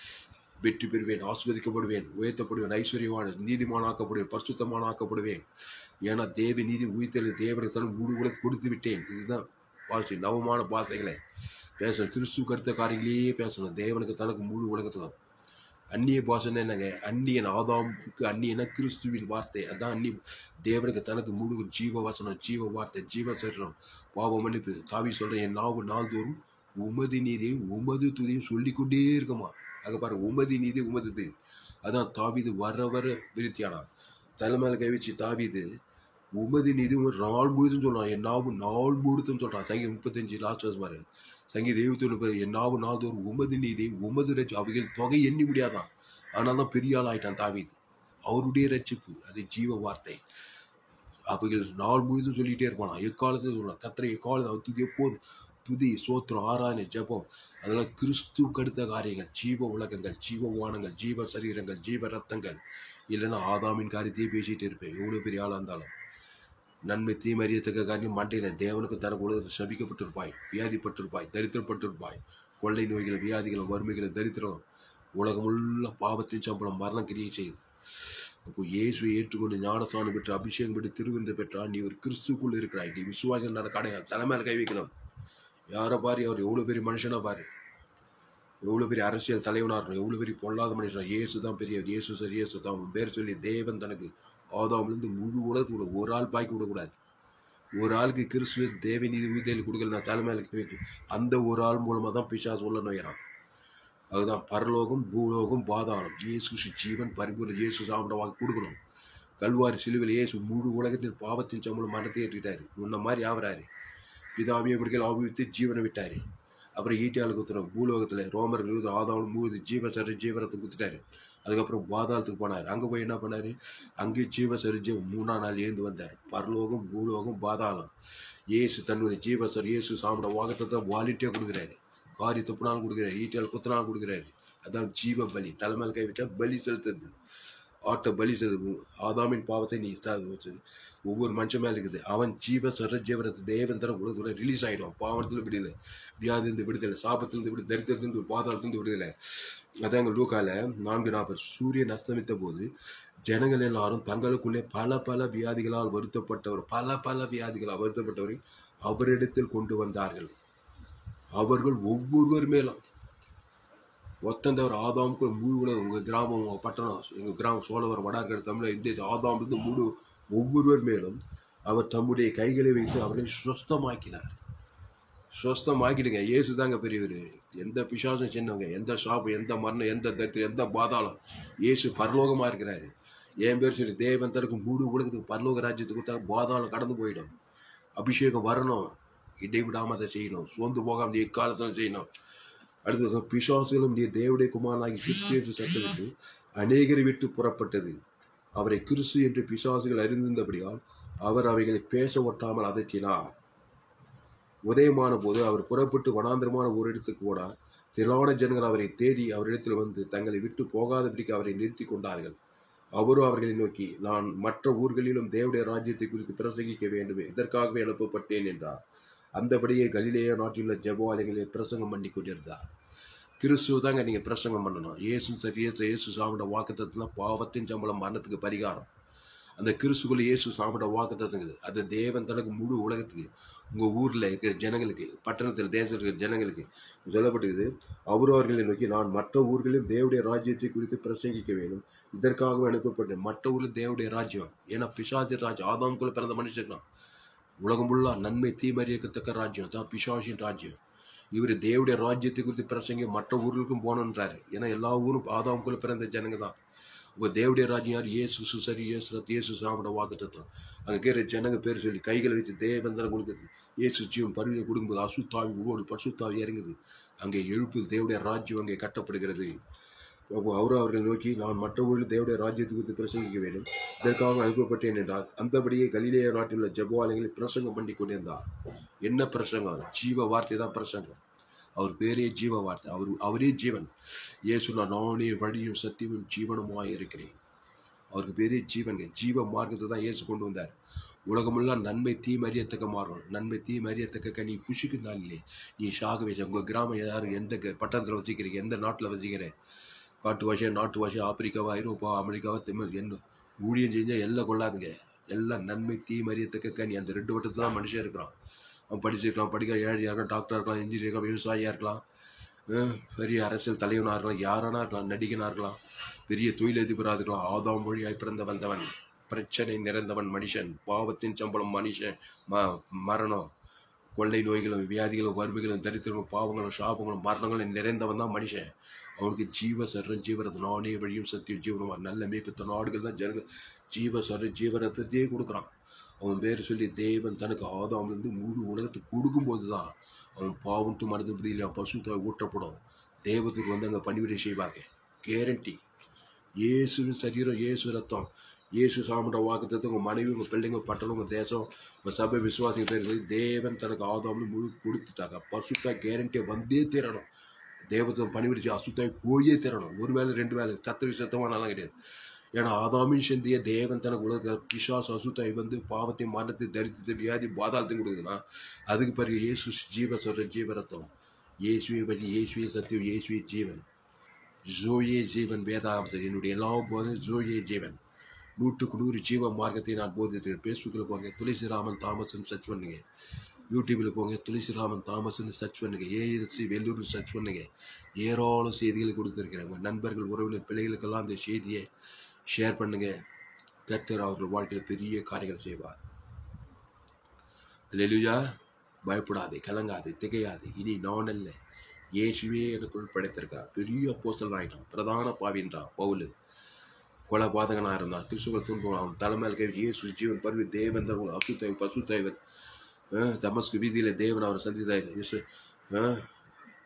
வெற்றி பெறுவேன் ஆஸ்வதிக்கப்படுவேன் உயர்த்தப்படுவேன் ஐஸ்வர்யமான நீதிமானாக்கப்படுவேன் பரிசுத்தமானாக்கப்படுவேன் ஏன்னா தேவ நீதி உயிர்த்தெழு தேவனுக்கு தன் முழு உலகத்தை கொடுத்து விட்டேன் இதுதான் பாசிட்டிவ் நவமான பாசைகளை பேசணும் கிறிஸ்து கருத்த காரியங்களையே பேசணும் தேவனுக்கு தனக்கு முழு உலகத்துக்கும் அந்நிய பாசனை என்னங்க அந்நியன் ஆதாமுக்கு அந்நியன கிறிஸ்துவின் வார்த்தை அதான் அந்நிய தேவனுக்கு தனக்கு முழு ஜீவ வசனம் ஜீவ வார்த்தை ஜீவ சரீரம் பாவ மன்னிப்பு தாவி சொல்றேன் என் நாவு நாள்தோறும் உமது நீதியும் உமது துதியும் சொல்லிக்கொண்டே இருக்குமா அங்க பாருங்க உமது நீதி உமது துதி அதான் தாவிது வர வர விருத்தியானார் தலைமையில கை வச்சு தாவிது உமது நீதி ஒரு நாள் முழுதும் சொல்றான் என் நாவு நாள் முழுதும் சொல்றான் சங்கி முப்பத்தஞ்சு லாஸ்ட் வருஷம் பாரு சங்கி தெய்வத்தோடு பேர் என் நாவு நாள்தோறும் உமது நீதி உமது ரட்சி அவைகள் தொகை எண்ணி முடியாதான் ஆனால் தான் பெரிய ஆள் ஆயிட்டான் தாவிது அவருடைய ரட்சிப்பு அது ஜீவ வார்த்தை அவைகள் நாள் முழுதும் சொல்லிட்டே இருப்பானா எக்காலத்தில் சொல்லலாம் கத்திரை எக்காலத்தில் அவர் துதி எப்போது துதி சோத்திரம் ஆராதனை ஜெபம் அதெல்லாம் கிறிஸ்துவுக்கு அடுத்த காரியங்கள் ஜீவ உலகங்கள் ஜீவ வானங்கள் ஜீவ சரீரங்கள் ஜீவ ரத்தங்கள் இல்லைன்னா ஆதாமின் காரியத்தையே பேசிட்டு இருப்பேன் எவ்வளோ பெரிய ஆளாக இருந்தாலும் நன்மை தீமறியத்தக்க காரியம் மண்டையில தேவனுக்கு தனக்கு உலகத்தில் சபிக்கப்பட்டிருப்பாய் வியாதிப்பட்டிருப்பாய் தரித்திரப்பட்டிருப்பாய் கொள்ளை நோய்களை வியாதிகளை வறுமைகளை தரித்திரம் உலகமுள்ள பாவத்தின் சம்பளம் மரணம் கிரியை செய்யுது அப்போ இயேசுவை ஏற்றுக்கொண்டு ஞானஸ்தானம் பெற்று அபிஷேகம் பெற்று திருவிந்த பெற்றால் நீ ஒரு கிறிஸ்துக்குள் இருக்கிறாய் நீ விசுவாசம் நட கடை தலைமையில கை வைக்கணும் யாரை பாரு அவர் எவ்வளோ பெரிய மனுஷனா பாரு எவ்வளோ பெரிய அரசியல் தலைவனாக இருக்கணும் எவ்வளோ பெரிய பொல்லாத மனுஷன் இயேசு தான் பெரிய இயேசு சார் இயேசு தான் அவன் பேர் சொல்லி தேவன் தனக்கு ஆதாம்லேருந்து முழு உலகத்துக்கு கூட ஒரு ஆள் பாய்க்கு விடக்கூடாது ஒரு ஆளுக்கு கிறிஸ்துவ தேவ நீதி உயிர்த்தேல் கொடுக்கல நான் தலைமையில கை வைக்கணும் அந்த ஒரு ஆள் மூலமாக தான் பிசா சொல்ல நோயிறான் அதுதான் பரலோகம் பூலோகம் பாதாளம் இயேசு கிறிஸ்து ஜீவன் பரிபூர்ண இயேசு சாப்பிட வாங்கி கொடுக்கணும் கல்வாரி சிலுவையில் இயேசு முழு உலகத்தின் பாவத்தின் சம்பளம் மரணத்தை ஏற்றிட்டாரு உன்ன மாதிரி ஆவறாரு பிதாவியை பிடிக்கல ஆபிவித்து ஜீவனை விட்டாரு அப்புறம் ஈட்டியால் குத்துறோம் பூலோகத்தில் ரோமர்கள் யூதர் ஆதாவும் மூது ஜீவசரி ஜீவரத்தை குத்துட்டாரு அதுக்கப்புறம் பாதாளத்துக்கு போனார் அங்கே போய் என்ன பண்ணார் அங்கேயும் ஜீவசரி ஜீவ மூணாம் நாள் ஏந்து வந்தார் பரலோகம் பூலோகம் பாதாளம் இயேசு தன்னுடைய ஜீவசர் இயேசு சாப்பிட வாகத்தை தான் வாலிட்டியாக கொடுக்குறாரு காரி துப்புனாலும் கொடுக்குறாரு ஈட்டியால் குத்துனாலும் கொடுக்குறாரு அதான் ஜீவ பலி தலைமையில் கை வச்சா பலி செலுத்துறது ஆட்ட பலி செலுத்து ஆதாமின் பாவத்தை நீ ஸ்தா- ஒவ்வொரு மனுஷன் மேல இருக்குது அவன் ஜீவ சர ஜீவரத்து தேவன் தர உலகத்தோட ரிலீஸ் ஆயிடும் பாவத்துல விடுதலை வியாதிலிருந்து விடுதலை சாபத்திலிருந்து விடு தரித்திரத்திலிருந்து பாதாளத்திலிருந்து விடுதலை அதாங்க லூக்கால நான்கு நாற்பது சூரியன் அஸ்தமித்த போது ஜனங்கள் எல்லாரும் தங்களுக்குள்ளே பல பல வியாதிகளால் வருத்தப்பட்டவர் பல பல வியாதிகளால் வருத்தப்பட்டவரை அவரிடத்தில் கொண்டு வந்தார்கள் அவர்கள் ஒவ்வொருவர் மேலும் ஒத்தந்தவர் ஆதாமுக்கு முழு உலகம் உங்கள் கிராமம் உங்கள் பட்டணம் எங்கள் கிராமம் சோழவர் வடார்கர் தமிழர் இந்திய ஆதாமிலிருந்து முழு ஒவ்வொருவர் மேலும் அவர் தம்முடைய கைகளை வைத்து அவரை சுஸ்தமாக்கினார் சுஸ்தமாக்கிடுங்க இயேசு தாங்க பெரியவர் எந்த பிசாசும் சின்னவங்க எந்த ஷாப்பு எந்த மரணம் எந்த தரித்திரம் எந்த பாதாளம் இயேசு பரலோகமாக இருக்கிறாரு என் பேர் சொல்லி தேவன் தனக்கு முழு உலகத்துக்கு பரலோக ராஜ்யத்துக்கு கொடுத்தா பாதாளம் கடந்து போயிடும் அபிஷேகம் வரணும் இடைவிடாம அதை செய்யணும் சோர்ந்து போகாம எக்காலத்தில் செய்யணும் அடுத்தது பிசாசுகளும் நீ தேவடைய குமாரனாகி கிறிஸ்து என்று சத்தமிட்டு அநேகரை விட்டு புறப்பட்டது அவரை கிறிஸ்து என்று பிசாசுகள் அறிந்திருந்தபடியால் அவர் அவைகளை பேச ஒட்டாமல் அதற்றினார் உதயமான போது அவர் புறப்பட்டு வனாந்திரமான ஒரு இடத்துக்கு போனார் திரளான ஜனங்கள் அவரை தேடி அவரிடத்தில் வந்து தங்களை விட்டு போகாதபடிக்கு அவரை நிறுத்தி கொண்டார்கள் அவரோ அவர்களை நோக்கி நான் மற்ற ஊர்களிலும் தேவடைய ராஜ்யத்தை குறித்து பிரசங்கிக்க வேண்டுமே இதற்காகவே அனுப்பப்பட்டேன் என்றார் அந்தபடியே கலிலேய நாட்டிலுள்ள ஜெபவாலயங்களில் பிரசங்கம் பண்ணி கொண்டிருந்தார் கிறிஸ்துவ தாங்க நீங்கள் பிரசங்கம் பண்ணணும் இயேசு சரி இயேசு இயேசு சாப்பிட வாக்குத்தத்தில் பாவத்தின் சம்பளம் மரணத்துக்கு பரிகாரம் அந்த கிறிஸ்துக்குள்ள இயேசு சாப்பிட வாக்குத்தத்துங்குது அது தேவன் தனக்கு முழு உலகத்துக்கு உங்கள் ஊரில் இருக்கிற ஜனங்களுக்கு பட்டணத்தில் தேசத்தில் இருக்கிற ஜனங்களுக்கு சொல்லப்பட்டிருக்குது அவர் அவர்களை நோக்கி நான் மற்ற ஊர்களில் தேவடைய ராஜ்யத்தை குறித்து பிரசங்கிக்க வேண்டும் இதற்காகவே அனுப்பப்பட்டேன் மற்ற ஊரில் தேவடைய ராஜ்யம் ஏன்னா பிசாஜி ராஜ்யம் ஆதாமுக்குள்ள பிறந்த மனுஷன் தான் உலகம் ஃபுல்லா நன்மை தீமறியக்கத்தக்க ராஜ்யம் தான் பிசாசின் ராஜ்யம் இவர் தேவடைய ராஜ்யத்தை குறித்து பிரசங்க மற்ற ஊர்களுக்கும் போகணுன்றாரு ஏன்னா எல்லா ஊரும் ஆதாமுக்குள்ள பிறந்த ஜனங்க தான் இப்போ தேவடைய ராஜ்யம் யார் இயேசு சுசரி இயேசு ரத், இயேசு சாப்பிட வாக்குத்தம் அங்கே கேட்குற ஜனங்க பேர் சொல்லி கைகளை வச்சு தேவந்தரம் கொடுக்குது இயேசு ஜீவன் பருவியை கொடுக்கும்போது அசுத்தாவி ஓடு பசுத்தாவி இறங்குது அங்கே எழுப்பு தேவடைய ராஜ்யம் அங்கே கட்டப்படுகிறது அப்போ அவர் அவர்களை நோக்கி நான் மற்ற ஊரில் தேவடைய ராஜ்யத்தை குறித்து பிரசங்கிக்க வேண்டும் இதற்காக அனுப்பப்பட்டேன் என்றார் அந்தபடியே கலிலேய நாட்டில் உள்ள ஜெபவாலயங்களில் பிரசங்கம் பண்ணி கொண்டிருந்தார் என்ன பிரசங்கம் ஜீவ வார்த்தை தான் பிரசங்கம் அவர் பேரே ஜீவ வார்த்தை அவர் அவரே ஜீவன் இயேசு நான் நானே வழியும் சத்தியமும் ஜீவனுமாய் இருக்கிறேன் அவருக்கு பேரே ஜீவன் ஜீவ மார்க்கத்தை தான் இயேசு கொண்டு வந்தார் உலகமெல்லாம் நன்மை தீமறியத்தக்க மாறும் நன்மை தீமறியத்தக்க கனி புஷுக்கு நாளிலே நீ ஷாக வச்ச உங்கள் கிராமம் யார் எந்த க- பட்டணத்தில் வசிக்கிறீங்க எந்த நாட்டில் வசிக்கிறேன் காட்டு பாஷை நாட்டு பாஷை ஆப்பிரிக்காவா ஐரோப்பா அமெரிக்காவா தமிழ் என்ன ஊழியம் செஞ்சால் எல்லாம் கொள்ளாதுங்க எல்லாம் நன்மை தீமறியத்தக்க கனி அந்த ரெண்டு வட்டத்தில் தான் மனுஷன் இருக்கிறான் அவன் படிச்சிருக்கலாம் படிக்க ஏழையாக இருக்கலாம் டாக்டராக இருக்கலாம் இன்ஜினியர் இருக்கலாம் விவசாயியாக இருக்கலாம் அஹ் பெரிய அரசியல் தலைவனாக இருக்கலாம் யாரானா இருக்கலாம் நடிகனாக இருக்கலாம் பெரிய தொழிலதிபராக இருக்கலாம் ஆதாம் மொழியாய் பிறந்த வந்தவன் பிரச்சனை நிறைந்தவன் மனுஷன் பாவத்தின் சம்பளம் மனுஷன் ம மரணம் கொள்ளை நோய்களும் வியாதிகளும் வறுமைகளும் தரித்திரங்களும் பாவங்களும் சாபங்களும் மரணங்களும் நிறைந்தவன் தான் மனுஷன் அவனுக்கு ஜீவ சர்ற ஜீவரத்து நானே வழியும் சத்தியம் ஜீவனமா நல்ல மேய்ப்பத்த நாடுகள் தான் ஜனங்க ஜீவ சர்ற ஜீவரத்தையே கொடுக்குறான் அவன் பேர் சொல்லி தேவன் தனக்கு ஆதாம்லேருந்து முழு உலகத்துக்கு கொடுக்கும்போது தான் அவன் பாவன்ட்டு மனது முடியல பசு தாய் ஊற்றப்படும் தேவத்துக்கு வந்து அங்கே பணிவிடை செய்வாங்க கேரண்டி இயேசுவின் சரீரம் இயேசு ரத்தம் இயேசு சாமிட்ட வாக்குத்தத்தை உங்கள் மனைவி உங்கள் பிள்ளைங்க பட்டணம் உங்கள் தேசம் உங்கள் சபை விசுவாசிங்க பேர் சொல்லி தேவன் தனக்கு ஆதாம்னு முழு கொடுத்துட்டாங்க பசுத்தாய் கேரண்டியை வந்தே தீரணும் தேவத்தை பணிவிடிச்சு அசுத்தாய் போயே தீரணும் ஒரு வேளை ரெண்டு வேளை கத்திரி சத்தமானாலாம் கிடையாது ஏன்னா ஆதாமின் செந்திய தேவன் தனக்கு உலக பிசாசு அசுத்தாய் வந்து பாவத்தை மரணத்தை தரித்திரத்தை வியாதி பாதாளத்தையும் கொடுக்குதுன்னா அதுக்கு பிறகு இயேசு ஜீவ சொல்ற ஜீவரத்தம் இயேசுவை பற்றி இயேசுவை சத்தியம் இயேசுவை ஜீவன் ஜோயே ஜீவன் வேதாம்சர் என்னுடைய எல்லா போதும் ஜோயே ஜீவன் நூற்றுக்கு நூறு ஜீவ மார்க்கத்தை நான் போதித்தேன் ஃபேஸ்புக்கில் போங்க துளசிராமன் தாமஸ்ன்னு சர்ச் பண்ணுங்க யூடியூப்பில் போங்க துளசிராமன் தாமஸ்ன்னு சர்ச் பண்ணுங்க ஏஎஸ்சி வெள்ளூர் சர்ச் பண்ணுங்க ஏராளம் செய்திகளை கொடுத்துருக்கிறேன் உங்கள் நண்பர்கள் உறவினர் பிள்ளைகளுக்கெல்லாம் அந்த செய்தியை ஷேர் பண்ணுங்க கர்த்தர் அவர்கள் வாழ்க்கையில் பெரிய காரியங்கள் செய்வார் லெலுயா பயப்படாதே கலங்காதே திகையாதே இனி நான் அல்ல இயேசுவே எனக்குள் படைத்திருக்கிறார் பெரிய அப்போஸ்தலன் ஆயிட்டான் பிரதான பாவின்றான் பவுலு கொலபாதகனாக இருந்தான் கிறிஸ்துவ துன்பம் அவன் தலைமையில் கை இயேசு ஜீவன் பருவி தேவன் தருவன் அசுத்தேவன் பசுத்தேவன் தமஸ்கு வீதியில் தேவன் அவரை சந்தித்தார் இயேசு அஹ்,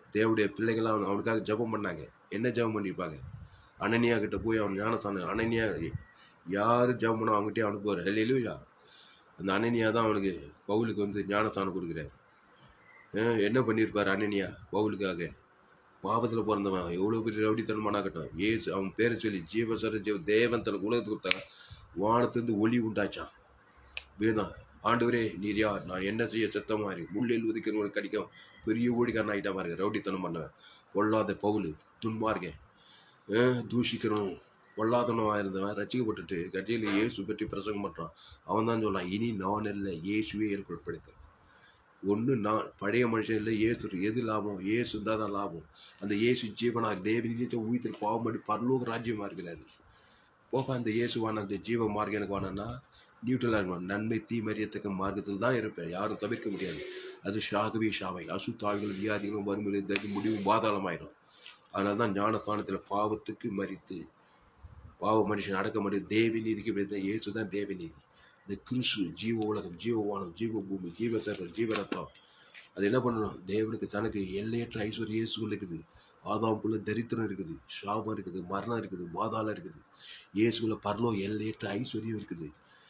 தேவனுடைய பிள்ளைகள்லாம் அவன் அவனுக்காக ஜெபம் பண்ணாங்க என்ன ஜெபம் பண்ணியிருப்பாங்க அனனியா கிட்ட போய் அவன் ஞானஸ்தானம் அனனியா யார் ஜெபம் பண்ணோ அவங்ககிட்டயே அனுப்புவார் ஹல்லேலூயா அந்த அனனியா தான் அவனுக்கு பவுலுக்கு வந்து ஞானஸ்தானம் கொடுக்குறாரு அஹ் என்ன பண்ணியிருப்பார் அனனியா பவுலுக்காக பாவத்தில் பிறந்தவன் எவ்வளோ பெரிய ரவுடித்தனமானாகட்டும் ஏசு அவன் பேரை சொல்லி ஜீவசர ஜீவ தேவன் தனக்கு உலகத்துக்கு கொடுத்தாங்க வானத்திலிருந்து ஒளி உண்டாச்சான் வேதான் ஆண்டவரே நீர் யார் நான் என்ன செய்ய செத்த மாதிரி முள்ளில் உதிக்கிறவனுக்கு கடிக்கும் பெரிய ஊழிக்காரன் ஆகிட்டா பாருங்க ரவுடித்தனம் பண்ணவன் பொல்லாத பவுலு துன்மார்க்கன் அஹ் தூஷிக்கிறவனும் பொல்லாதவனாக இருந்தவன் ரசிக்கப்பட்டுட்டு கட்சியில் இயேசு பற்றி பிரசங்கம் பண்ணுறான் அவன் தான் சொன்னான் இனி நான் இல்லை இயேசுவே ஏற்படுத்தேன் ஒன்று நான் பழைய மனுஷன் இல்லை ஏசு எது லாபம் ஏசு இருந்தால் தான் லாபம் அந்த இயேசு ஜீவனாக தேவனிஜத்தை உயிர்த்து பாவமடி பரலோக ராஜ்யமாக இருக்கிறாரு போப்பா அந்த இயேசுவான அந்த ஜீவ மார்க்கம் எனக்கு வேணும்னா நியூட்ரலாக இருக்கணும் நன்மை தீமறியத்தக்க மார்க்கத்தில் தான் இருப்பேன் யாரும் தவிர்க்க முடியாது அது ஷாகவே ஷாவை அசுத்தாவிகள் வியாதிகளும் வறுமையில் இந்த முடிவு பாதாளமாயிடும் அதனால தான் ஞானஸ்தானத்தில் பாவத்துக்கு மறித்து பாவ மனுஷன் அடக்க முடியும் தேவி நீதிக்கு விழுந்த இயேசு தான் தேவ நீதி இந்த கிறிஸ்து ஜீவ உலகம் ஜீவவானம் ஜீவ பூமி ஜீவ சர்வர் ஜீவ ரத்தம் அது என்ன பண்ணணும் தேவனுக்கு தனக்கு எல்லையற்ற ஐஸ்வர்ய இயேசுகள் இருக்குது ஆதாமுக்குள்ள தரித்திரம் இருக்குது சாபம் இருக்குது மரணம் இருக்குது பாதாளம் இருக்குது இயேசுக்குள்ள பரலோ எல்லையற்ற ஐஸ்வர்யம் இருக்குது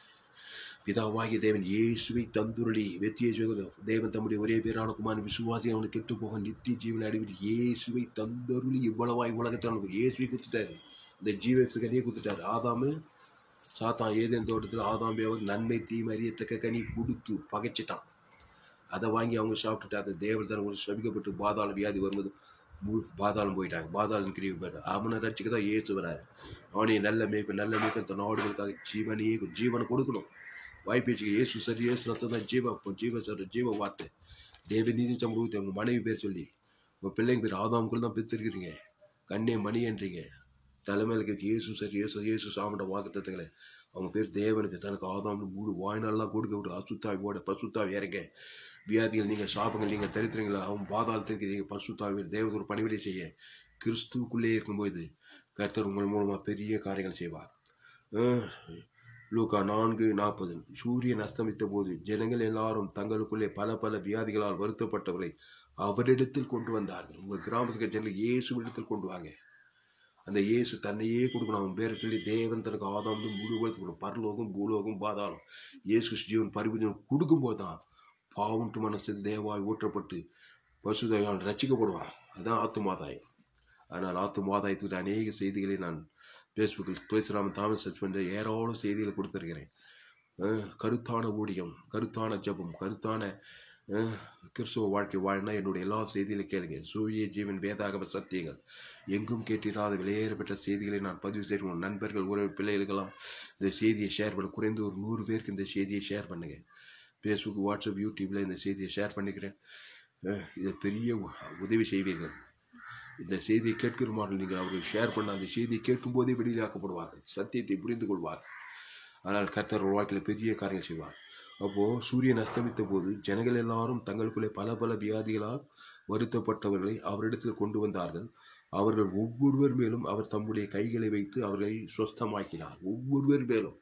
பிதாவாகிய தேவன் இயேசுவை தந்துருளி வெத்திய தேவன் தம்முடைய ஒரே பேரான குமாரன் விசுவாசி அவனுக்கு கெட்டு போக நித்திய ஜீவனை அடிவிட்டு இயேசுவை தந்தருளி இவ்வளவாய் உலகத்தில் அவனுக்கு இயேசுவை குத்துட்டாரு இந்த ஜீவசுக்கு கனியை குத்துட்டாரு ஆதாமு சாத்தான் ஏதேன் தோட்டத்தில் ஆதாம் அவர் நன்மை தீமை அறியத்தக்க கனி கொடுத்து பகைச்சிட்டான் அதை வாங்கி அவங்க சாப்பிட்டுட்டு அதை தேவன் தன் ஒரு சபிக்கப்பட்டு பாதாள வியாதி வரும்போது மு- பாதாளம் போயிட்டாங்க பாதாளம் கிரிவு போயிட்டாங்க அவனை ரட்சிக்க தான் ஏசு வராரு அவனை நல்ல மேய்ப்பு நல்ல மேய்ப்பு தன் நாடுகளுக்காக ஜீவனையே ஜீவனை கொடுக்கணும் வாய்ப்பேச்சுக்கு ஏசு சரி ஏசு ரத்தம் தான் ஜீவ அப்போ ஜீவ சரி ஜீவ வார்த்தை தேவ நீதி சம்பவத்தை உங்கள் மனைவி பேர் சொல்லி உங்கள் பிள்ளைங்க பேர் ஆதாமுக்குள்ள தான் பெற்றிருக்கிறீங்க கண்ணே மணின்றீங்க தலைமையில் இருக்க இயேசு சரி இயேசு இயேசு சாமிட்ட வாக்குத்தத்தங்களே அவங்க பேர் தேவனுக்கு தனக்கு ஆதாம்னு மூணு வாய்நாள்லாம் கொடுக்க விட்டு அசுத்தாவியோட பசுத்தாவி இறங்க வியாதிகள் நீங்கள் சாபங்கள் நீங்கள் தரித்திரங்களா அவன் பாதாளத்திற்கு நீங்கள் பசுத்தாவியில் தேவதொரு பணிவிடை செய்ய கிறிஸ்துவுக்குள்ளே இருக்கும்போது கர்த்தர் உங்கள் மூலமாக பெரிய காரியங்கள் செய்வார் அஹ், லூக்கா நான்கு நாற்பது சூரியன் அஸ்தமித்த போது ஜனங்கள் எல்லாரும் தங்களுக்குள்ளே பல பல வியாதிகளால் வருத்தப்பட்டவரை அவரிடத்தில் கொண்டு வந்தார்கள் உங்கள் கிராமத்துக்கு ஜனங்கள் இயேசுவிடத்தில் கொண்டு வாங்க அந்த இயேசு தன்னையே கொடுக்கணும் அவன் பேரை சொல்லி தேவன் தனக்கு ஆதாம் வந்து முழு கொடுக்கணும் பரலோகம் பூலோகம் பாதாளம் இயேசு கிறிஸ்து ஜீவன் பரிபூஜனம் கொடுக்கும்போது தான் பாவம்ட்டு மனசில் தேவாய் ஊற்றப்பட்டு பசுதாயால் ரசிக்கப்படுவான் அதான் ஆத்துமாதாயம் அதனால் ஆத்துமாதாயத்துக்கு அநேக செய்திகளை நான் ஃபேஸ்புக்கில் துளசிராமன் தாமஸ் சர்ச் பண்ணுற ஏராளம் செய்திகளை கொடுத்துருக்கிறேன் அஹ் கருத்தான ஊழியம் கருத்தான ஜெபம் கருத்தான அஹ், கிறிஸ்துவ வாழ்க்கை வாழ்னா என்னுடைய எல்லா செய்திகளையும் கேளுங்க சூரிய ஜீவன் வேதாகம சத்தியங்கள் எங்கும் கேட்டிராத விலையேற பெற்ற செய்திகளை நான் பதிவு செய்கிறோம் நண்பர்கள் உறவு பிள்ளைகளுக்கெல்லாம் இந்த செய்தியை ஷேர் பண்ண குறைந்து ஒரு நூறு பேருக்கு இந்த செய்தியை ஷேர் பண்ணுங்க ஃபேஸ்புக் வாட்ஸ்அப் யூடியூப்பில் இந்த செய்தியை ஷேர் பண்ணிக்கிறேன் அஹ், இதை பெரிய உ- உதவி செய்வீர்கள் இந்த செய்தியை கேட்கிறமார்கள் நீங்கள் அவர்கள் ஷேர் பண்ண அந்த செய்தியை கேட்கும்போதே வெளியிலாக்கப்படுவார்கள் சத்தியத்தை புரிந்து கொள்வார் ஆனால் கர்த்தர் ஒரு வாழ்க்கையில் பெரிய காரியம் செய்வார் அப்போது சூரியன் அஸ்தமித்த போது ஜனங்கள் எல்லாரும் தங்களுக்குள்ளே பல பல வியாதிகளால் வருத்தப்பட்டவர்களை அவரிடத்தில் கொண்டு வந்தார்கள் அவர்கள் ஒவ்வொருவர் மேலும் அவர் தம்முடைய கைகளை வைத்து அவர்களை சொஸ்தமாக்கினார் ஒவ்வொருவர் மேலும்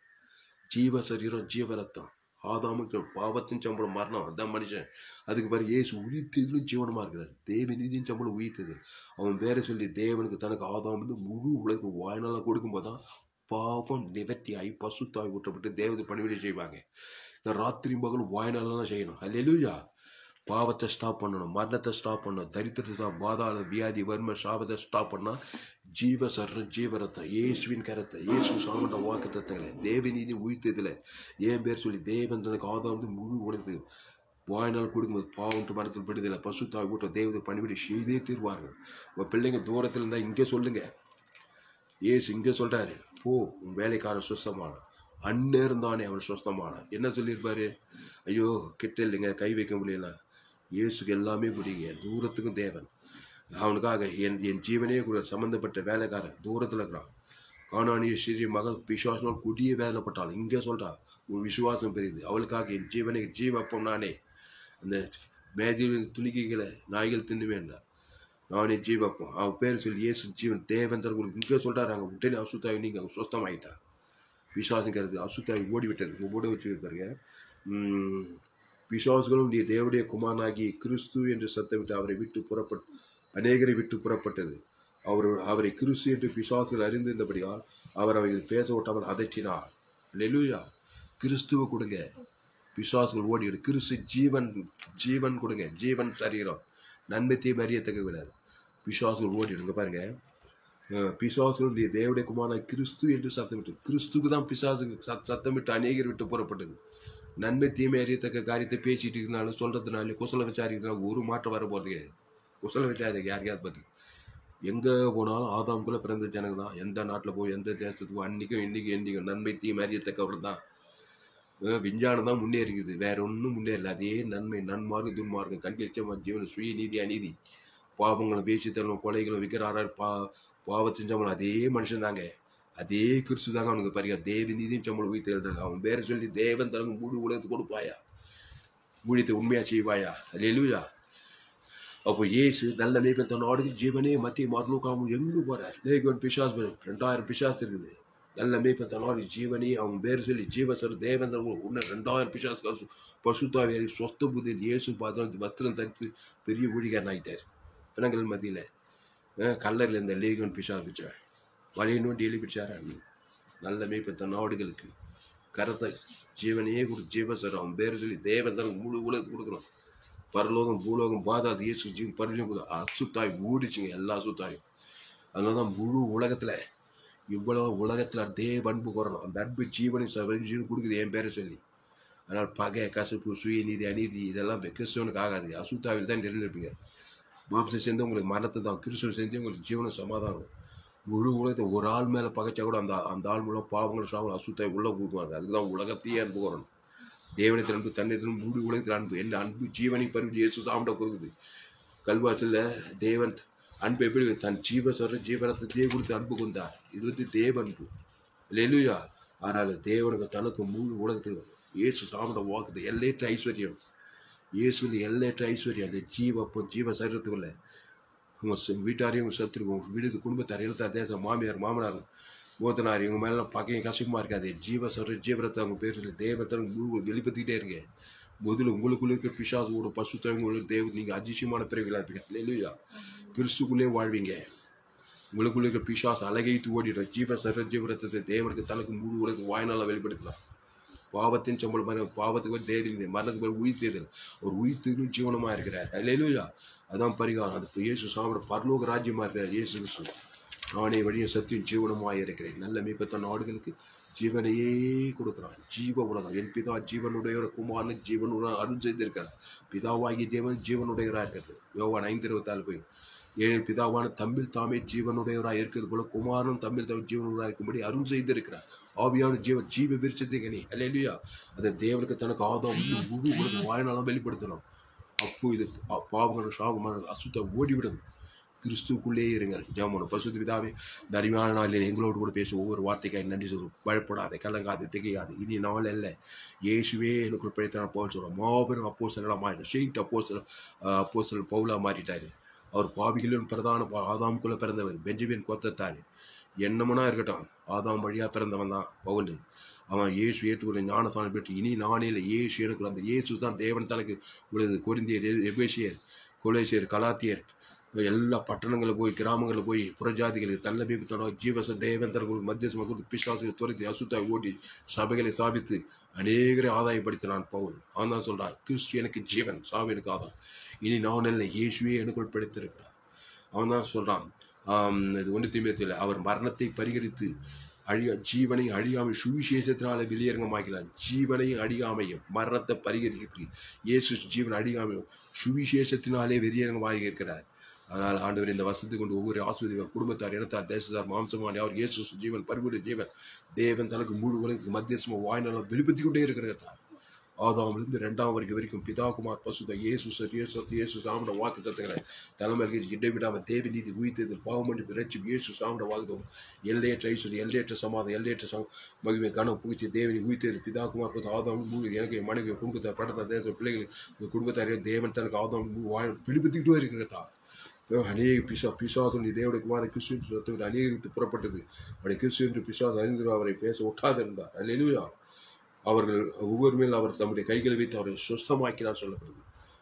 ஜீவ சரீரம் ஜீவ ரத்தம் ஆதாமுக்கு பாவத்தின் சம்பளம் மரணம் அதான் மனுஷன் அதுக்கு பிறகு இயேசு உயிர்த்ததிலும் ஜீவனமா இருக்கிறார் தேவ நீதியின் சம்பளம் உயிர்த்தது அவன் பேரை சொல்லி தேவனுக்கு தனக்கு ஆதாம் வந்து முழு உலகத்துக்கு வாய்நாளாக கொடுக்கும்போது தான் பாவம் நிவர்த்தியாகி பசுத்தாய் ஊற்றப்பட்டு தேவதை பணிவிடை செய்வாங்க இந்த ராத்திரி பகல் வாய்நாளெல்லாம் செய்யணும் அல்லேலூயா பாவத்தை ஸ்டாப் பண்ணணும் மரணத்தை ஸ்டாப் பண்ணணும் தரித்திரத்தை தான் பாதாள வியாதி வறுமை சாபத்தை ஸ்டாப் பண்ணால் ஜீவ சர்றம் ஜீவரத்தம் இயேசுவின் கரத்தை இயேசு சாமண்ட வாக்கு தத்தங்களை தேவநீதி உயிர்த்ததில் ஏன் பேர் சொல்லி தேவன் தனக்கு ஆதாம் வந்து முழு உலகத்து வாய்நாள் கொடுக்கும்போது பாவம் மரத்தில் விடுதலை பசு தாய் கூட்டம் தேவதை பணிவிடை செய்தே தீர்வார்கள் உங்கள் பிள்ளைங்க தூரத்தில் இருந்தால் இங்கே சொல்லுங்க ஏசு இங்கே சொல்றாரு போ உன் வேலைக்காரன் சுத்தமான அந்நேரம் தானே அவன் சுத்தமான என்ன சொல்லியிருப்பாரு ஐயோ கிட்ட இல்லைங்க கை வைக்க முடியல இயேசுக்கு எல்லாமே முடியுங்க தூரத்துக்கும் தேவன் அவனுக்காக என் என் ஜீவனே கூட சம்மந்தப்பட்ட வேலைக்காரன் தூரத்தில் இருக்கிறான் காணானிய சிறிய மகள் விசுவாசனால் கொடிய வேதனைப்பட்டாள் இங்கே சொல்றா உன் விசுவாசம் பெரியது அவளுக்காக என் ஜீவனை ஜீவப்பம் நானே அந்த மேஜில் துணிக்கைகளை நாய்கள் தின்னுவேன் நானே ஜீவப்பம் அவன் பேர் சொல்லி இயேசு ஜீவன் தேவன் தர உங்களுக்கு இங்கே சொல்றாரு அங்கே உடனே அசுத்தாவி நீங்கள் அங்கே சுத்தமாயிட்டா விசுவாசங்கிறது அசுத்தாவி ஓடி விட்டது ஓட வச்சு பாருங்க உம், பிசாசுகளும் நீ தேவனுடைய குமாரனாகி கிறிஸ்து என்று சத்தமிட்டு அவரை விட்டு புறப்பட்டு அநேகரை விட்டு புறப்பட்டது அவர் அவரை கிறிஸ்து என்று பிசாசுகள் அறிந்திருந்தபடியால் அவர் அவைகள் பேச விட்டாமல் அதற்றினார் லெலுயா கிறிஸ்துவ கொடுங்க பிசாசுகள் ஓடிடு கிறிஸ்து ஜீவன் ஜீவன் கொடுங்க ஜீவன் சரீரம் நன்மைத்தையும் அறியத்தக்க விடாது பிசாசுகள் ஓடிடுங்க பாருங்க அஹ் பிசாசுகளுடைய தேவடைய குமாரன் கிறிஸ்து என்று சத்தமிட்டு கிறிஸ்துக்கு தான் பிசாசுக்கு சத் சத்தமிட்டு அநேகர் விட்டு புறப்பட்டது நன்மை தீமை அறியத்தக்க காரியத்தை பேசிட்டு இருந்தாலும் சொல்றதுனால குசல விசாரிக்கிறதுனால ஒரு மாற்றம் வர போறது கிடையாது குசல விசாரிக்க யாரையாவது பத்தி எங்க போனாலும் ஆதாம்குள்ள பிறந்த ஜனங்க தான் எந்த நாட்டுல போய் எந்த தேசத்துக்கும் அன்னைக்கும் இன்னைக்கும் என்னைக்கும் நன்மை தீமை அறியத்தக்கவர் தான் அஹ் விஞ்ஞானம் தான் முன்னேறிக்குது வேற ஒன்றும் முன்னேறல அதே நன்மை நன்மார்க்கு துன்மார்க்கம் கண்கிச்சமா ஜீவன் சுய நீதி அநீதி பாவங்களை பேசித்தரணும் கொலைகளை விற்கிறாரா பா பாவ செஞ்சவன் அதே மனுஷன் தாங்க அதே கிறிஸ்து தாங்க அவனுக்கு பரிகா தேவ நீதியும் சம்பளம் போய் தேடுறாங்க அவன் பேரை சொல்லி தேவன் தனக்கு முழு உலகத்துக்கு கொடுப்பாயா ஊழியத்தை உண்மையா செய்வாயா அல்லேலூயா அப்போ இயேசு நல்ல மேய்ப்பன் தன் ஆடுக்கு ஜீவனே மத்திய மரணக்காம எங்க போறார் லேகன் பிசாஸ் வரும். ரெண்டாயிரம் பிசாஸ் இருக்குது நல்ல மேய்ப்பன் தன் ஆடு ஜீவனே அவன் பேர் சொல்லி ஜீவசர் தேவன் உன்ன ரெண்டாயிரம் பிசாஸ் காசு பசுத்தாவியாரி சொத்த புத்தி இயேசு பார்த்து வஸ்திரம் தரித்து பெரிய ஊழிகாரன் ஆகிட்டார் பிணங்கள் மத்தியில் கல்லரில் இந்த லேகன் பிசாஸ் பிடிச்சவன் வலையை நோண்டி எழுதி பிடிச்சாரா நல்ல மேய்ப்பன் தன் ஆடுகளுக்கு கரத்தை ஜீவனையே கொடு ஜீவசர் அவன் பேர் சொல்லி தேவன் தனக்கு முழு உலகத்துக்கு கொடுக்கணும் பரலோகம் பூலோகம் பாதாது இயேசு ஜீவன் பரிஜம் அசுத்தாய் மூடிச்சுங்க எல்லா அசுத்தாயும் அதனால தான் முழு உலகத்தில் இவ்வளவு உலகத்தில் தேவ அன்பு குறணும் அந்த அன்பு ஜீவனை ஜீவன் கொடுக்குது என் பேரை சொல்லி அதனால் பகை கசப்பு சுய நீதி அநீதி இதெல்லாம் இப்ப கிறிஸ்தவனுக்கு ஆகாது அசுத்தாவில் தான் தெரிஞ்சிருப்பீங்க மாம்சம் செஞ்சு உங்களுக்கு மரணத்தை தான் கிறிஸ்தவன் செஞ்சு உங்களுக்கு ஜீவனம் சமாதானம் முழு உலகத்தை ஒரு ஆள் மேலே பகைச்சா கூட அந்த அந்த ஆள் மூலம் பாவங்கள் சாவல் அசுத்தாய் உள்ள ஊற்றுவாங்க அதுக்கு தான் உலகத்தையே அன்பு கூறணும் தேவனத்தில் அன்பு தண்ணீர் முழு உலகத்தில் அன்பு என்ன அன்பு ஜீவனை பருவி இயேசு சாப்பிட கொடுக்குது கல்வாசல்ல தேவன் அன்பு எப்படி தன் ஜீவ சொல்ற ஜீவனத்தையே கொடுத்து அன்பு கொண்டார் இது வந்து தேவ அன்பு லெலுயா ஆனால் தேவனுக்கு தனக்கு முழு உலகத்துக்கு இயேசு சாப்பிட வாக்குது எல்லையற்ற ஐஸ்வர்யம் இயேசுவில் எல்லையற்ற ஐஸ்வர்யம் அந்த ஜீவப்போ ஜீவ சரீரத்துக்குள்ள உங்கள் ச- வீட்டாரையும் உங்கள் சத்துருக்கும் வீடு குடும்பத்தார் எழுத்தார் தேசம் மாமியார் மாமனார் மூத்தனார் இவங்க மேலாம் பகையும் கசக்குமா இருக்காது ஜீவ சொல்ற ஜீவரத்தை அவங்க பேர் தேவத்தை முழு வெளிப்படுத்திக்கிட்டே இருங்க முதல்ல உங்களுக்குள்ள இருக்க பிசாசோட பசுத்தவங்களோட தேவ நீங்கள் அதிசயமான பிறவிகளாக இருப்பீங்க இல்லையா கிறிஸ்துக்குள்ளே வாழ்வீங்க உங்களுக்குள்ள இருக்க பிசாசு அழகைத்து ஓடிடும் ஜீவ சர ஜீவரத்தை தேவனுக்கு தனக்கு முழு உலக வாய்நாள வெளிப்படுத்தலாம் பாவத்தின் சம்பளம் பாருங்க பாவத்துக்கு தேடி மரணத்துக்கு பேர் உயிர் தேர்தல் ஒரு உயிர் தேர்தலும் ஜீவனமா இருக்கிறார் அல்லேலூயா அதான் பரிகாரம் அது இயேசு சாப்பிட பரலோக ராஜ்யமா இருக்கிறார் இயேசு கிறிஸ்து நானே வழியும் சத்தியம் ஜீவனமாக இருக்கிறேன் நல்ல மீப்பத்த நாடுகளுக்கு ஜீவனையே கொடுக்கிறான் ஜீவ உலகம் என் பிதா ஜீவனுடைய குமாரன் ஜீவனுடன் அருள் செய்திருக்கிறார் பிதாவாகிய தேவன் ஜீவனுடையவராக இருக்கிறது யோவான் ஐந்து இருபத்தாறு போய் ஏன் பிதாவான தம்மில் தாமே ஜீவனுடையவராக இருக்கிறது போல குமாரனும் தம்மில் தாமே ஜீவனுடையவராக இருக்கும்படி அருள் செய்திருக்கிறார் ஆவியான ஜீவ ஜீவ விருச்சத்தை கனி அல்லேலூயா அதை தேவனுக்கு தனக்கு ஆதாம் முழு உலக வாழ்நாளாம் வெளிப்படுத்தணும் அப்போ இது பா- பாவங்கள் சாபமான அசுத்தம் ஓடிவிடும் கிறிஸ்துக்குள்ளே இருங்கள் ஜாமோன பசுத்து பிதாவே இந்த அருமையான நாளில் எங்களோடு கூட பேசும் ஒவ்வொரு வார்த்தைக்காக நன்றி சொல்லும் பயப்படாதே கலங்காது திகையாது இனி நாள் அல்ல இயேசுவே எனக்குள் பிழைத்தான் போல் சொல்கிறோம் மாபெரும் அப்போ செல்லாம் மாறிட்டார் ஷெயிட் அப்போ செல் அப்போ செல் பவுலா மாறிட்டாரு அவர் பாவிகளின் பிரதான பா- ஆதாமுக்குள்ள பிறந்தவர் பெஞ்சமின் கோத்தத்தார் என்னமனா இருக்கட்டும் ஆதாம் வழியாக பிறந்தவன் தான் பவுல் அவன் இயேசு ஏற்றுக்கொள்ள ஞானசானம் பெற்று இனி நானே இல்லை இயேசு எடுக்கல அந்த இயேசு தான் தேவன் தனக்கு உள்ளது கொரிந்தியர் எபேசியர் கொலேசியர் கலாத்தியர் எல்லா பட்டணங்களில் போய் கிராமங்களில் போய் புறஜாதிகளுக்கு தன்னை தன்னோட ஜீவச தேவன் தனக்கு மத்தியசமாக கொடுத்து பிசாசுகளை துரத்தி அசுத்தாய் ஓட்டி சபைகளை சாபித்து அநேகரை ஆதாயப்படுத்தினான் பவுல் அவன் தான் சொல்றான் கிறிஸ்து எனக்கு ஜீவன் சாவு எனக்கு ஆதாயம் இனி நான் இல்லை இயேசுவே எனக்குள் படைத்திருக்கிறார் அவன் தான் சொல்றான் ஆம், இது ஒன்று திமுகத்தில் அவர் மரணத்தை பரிகரித்து அழியா ஜீவனை அழியாமை சுவிசேஷத்தினால வெளியரங்கமாக்கிறார் ஜீவனையும் அழியாமையும் மரணத்தை பரிகரித்து இயேசு ஜீவன் அழியாமையும் சுவிசேஷத்தினாலே வெளியரங்கமாக இருக்கிறார் அதனால் ஆண்டவர் இந்த வசதி கொண்டு ஒவ்வொரு ஆசிரியர் குடும்பத்தார் இனத்தார் தேசத்தார் மாம்சமான அவர் இயேசு ஜீவன் பரிபூர்ண ஜீவன் தேவன் தனக்கு முழு உலகுக்கு மத்தியசம வாய்நாளம் வெளிப்படுத்தி கொண்டே இருக்கிறார் ஆதாமிலிருந்து ரெண்டாம் வரைக்கும் வரைக்கும் பிதாகுமார் பசுத இயேசு சர் இயேசு இயேசு சாமிட வாக்கு தத்துக்களை தலைமையில் இடைவிடாம தேவி நீதி உயிர்த்தது பாவமணி பிறச்சி இயேசு சாமிட வாக்குதம் எல்லையற்ற ஐஸ்வர்யம் எல்லையற்ற சமாதம் எல்லையற்ற சம் மகிமை கனம் புகிச்சு தேவனி உயிர்த்தது பிதாகுமார் பசு ஆதாம் மூணு எனக்கு என் மனைவி குடும்பத்தை படத்த தேச பிள்ளைகள் குடும்பத்தாரையும் தேவன் தனக்கு ஆதாம் வாய் பிடிப்பத்துக்கிட்டே இருக்கிறதா அநேக பிசா பிசாசும் தேவனுடைய குமார கிறிஸ்து சத்துவிட்டு அநேக விட்டு புறப்பட்டது அவரை கிறிஸ்து என்று பிசாசு அறிந்து அவரை பேச ஒட்டாதிருந்தார் அல்லேலூயா அவர்கள் ஒவ்வொரு மேல் அவர் தம்முடைய கைகளை வைத்து அவரை சுஸ்தமாக்கினார் சொல்லப்படுது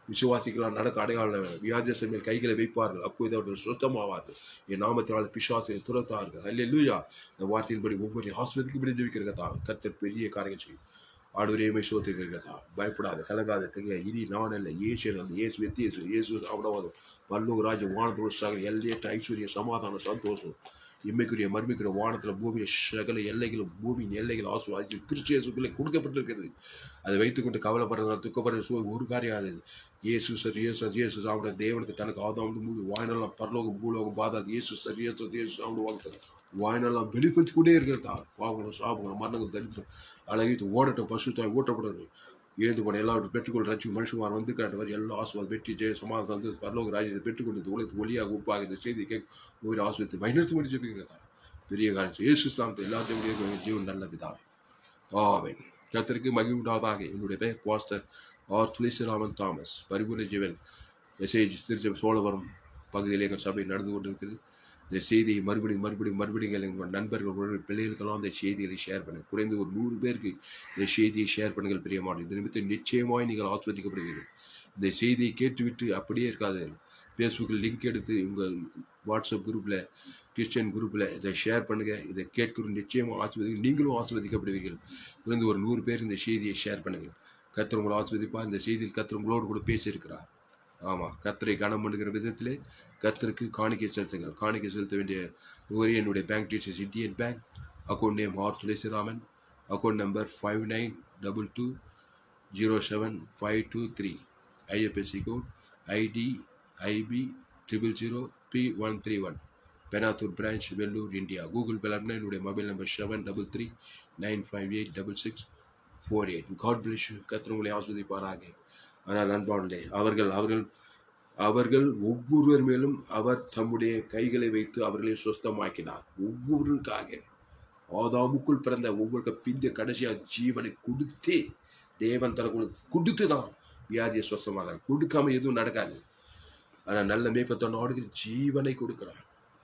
விசுவாசிக்கலாம் நடக்க அடையாளம் வியாதியஸ்தர் மேல் கைகளை வைப்பார்கள் அப்போது அவர்கள் சுத்தமாவார்கள் என் நாமத்தினால் பிசாசை துரத்தார்கள் அல்லேலூயா இந்த வார்த்தையின்படி ஒவ்வொரு ஹாஸ்பிட்டலுக்கு இப்படி ஜெபிக்கிற கதா கர்த்தர் பெரிய காரியம் செய்யும் ஆடுவரையுமே சோத்திருக்கிற கதா பயப்படாத கலங்காத தெரிய இனி நான் அல்ல இயேசு அந்த இயேசு வெத்தியேசு இயேசு அவனவாதம் பல்லோக ராஜ வானத்தோடு சகல எல்லையற்ற ஐஸ்வர்ய சமாதானம் சந்தோஷம் இம்மைக்குரிய மர்மிக்குரிய வானத்தில் பூமியில் சகல எல்லைகளும் பூமியின் எல்லைகள் ஆசுவாசி கிறிஸ்டியசுக்குள்ளே கொடுக்கப்பட்டிருக்கிறது அதை வைத்துக்கொண்டு கவலைப்படுறதுனால துக்கப்படுறது சூழ் ஒரு காரியம் ஆகுது இயேசு சார் இயேசு சார் இயேசு சாப்பிட தேவனுக்கு தனக்கு ஆதாம் மூவி வாய்நெல்லாம் பரலோகம் பூலோகம் பாதாது இயேசு சார் இயேசு சார் இயேசு சாப்பிடுவாங்க வாய்நெல்லாம் வெளிப்படுத்தி கொண்டே இருக்கிறதா பாவங்களும் சாபங்களும் மரணங்கள் தரித்திரம் அழகிட்டு ஓடட்டும் பசு தாய் ஓட்டப்படணும் ஏந்து போன எல்லாரும் பெற்றுக்கொள் ரட்சி மனுஷகுமார் வந்து காட்ட வரை எல்லா ஆசுவாद வெற்றி ஜெய சமாதானம் சந்தோஷம் பரலோக ராஜ்யத்தை பெற்றுக்கொண்டு இந்த உலகத்துக்கு ஒளியாக உப்பாக இந்த செய்தி கேட்க ஒரு ஆசுவத்தை வழிநடத்தி முடிச்சு ஜெபிக்கிறதா பெரிய காரியம் இயேசு இஸ்லாமத்தை எல்லாத்தையும் ஜீவன் நல்ல பிதாவே ஆமென் கர்த்தருக்கு மகிழ்வுண்டாதாக என்னுடைய பெயர் பாஸ்டர் ஆர் துளசிராமன் தாமஸ் பரிபூர்ண ஜீவன் மெசேஜ் திருச்சி சோழவரம் பகுதியில் எங்கள் சபை நடந்து கொண்டிருக்குது இந்த செய்தியை மறுபடியும் மறுபடியும் மறுபடியும் எங்கள் நண்பர்கள் உறவினர் பிள்ளைகளுக்கெல்லாம் இந்த செய்திகளை ஷேர் பண்ணுங்கள் குறைந்து ஒரு நூறு பேருக்கு இந்த செய்தியை ஷேர் பண்ணுங்கள் பிரியமான இந்த நிமித்தம் நிச்சயமாய் நீங்கள் ஆஸ்வதிக்கப்படுவீர்கள் இந்த செய்தியை கேட்டுவிட்டு அப்படியே இருக்காது ஃபேஸ்புக்கில் லிங்க் எடுத்து உங்கள் வாட்ஸ்அப் குரூப்பில் கிறிஸ்டியன் குரூப்பில் இதை ஷேர் பண்ணுங்கள் இதை கேட்கிற நிச்சயமாக ஆஸ்வதி நீங்களும் ஆஸ்வதிக்கப்படுவீர்கள் குறைந்து ஒரு நூறு பேர் இந்த செய்தியை ஷேர் பண்ணுங்கள் கர்த்தர் உங்களை ஆஸ்வதிப்பா இந்த செய்தியில் கர்த்தர் உங்களோடு கூட பேசியிருக்கிறார் ஆமாம் கர்த்தரை கனம் பண்ணுகிற விதத்திலே கர்த்தருக்கு காணிக்கை செலுத்துங்கள் காணிக்கை செலுத்த வேண்டிய ஒரே என்னுடைய bank teachers Indian bank account name are Thulasiraman account number five nine double two zero seven five two three IFSC code ID IB triple zero P one three one Penathur branch Vellore India Google பிளப்னா என்னுடைய mobile number seven double three nine five eight double six four eight God bless கர்த்தர் உங்களை ஆஸ்வதிப்பாராக ஆனால் அன்பானே அவர்கள் அவர்கள் அவர்கள் ஒவ்வொருவர் மேலும் அவர் தம்முடைய கைகளை வைத்து அவர்களை சுஸ்தமாக்கினார் ஒவ்வொருக்காக ஆதாமுக்குள் பிறந்த ஒவ்வொரு பிந்த கடைசியாக ஜீவனை கொடுத்தே தேவன் தர கொடுத்து தான் வியாதியை சுஸ்தமாக கொடுக்காம எதுவும் நடக்காது ஆனால் நல்ல மேய்ப்பத்தோட ஆடுகள் ஜீவனை கொடுக்குறான்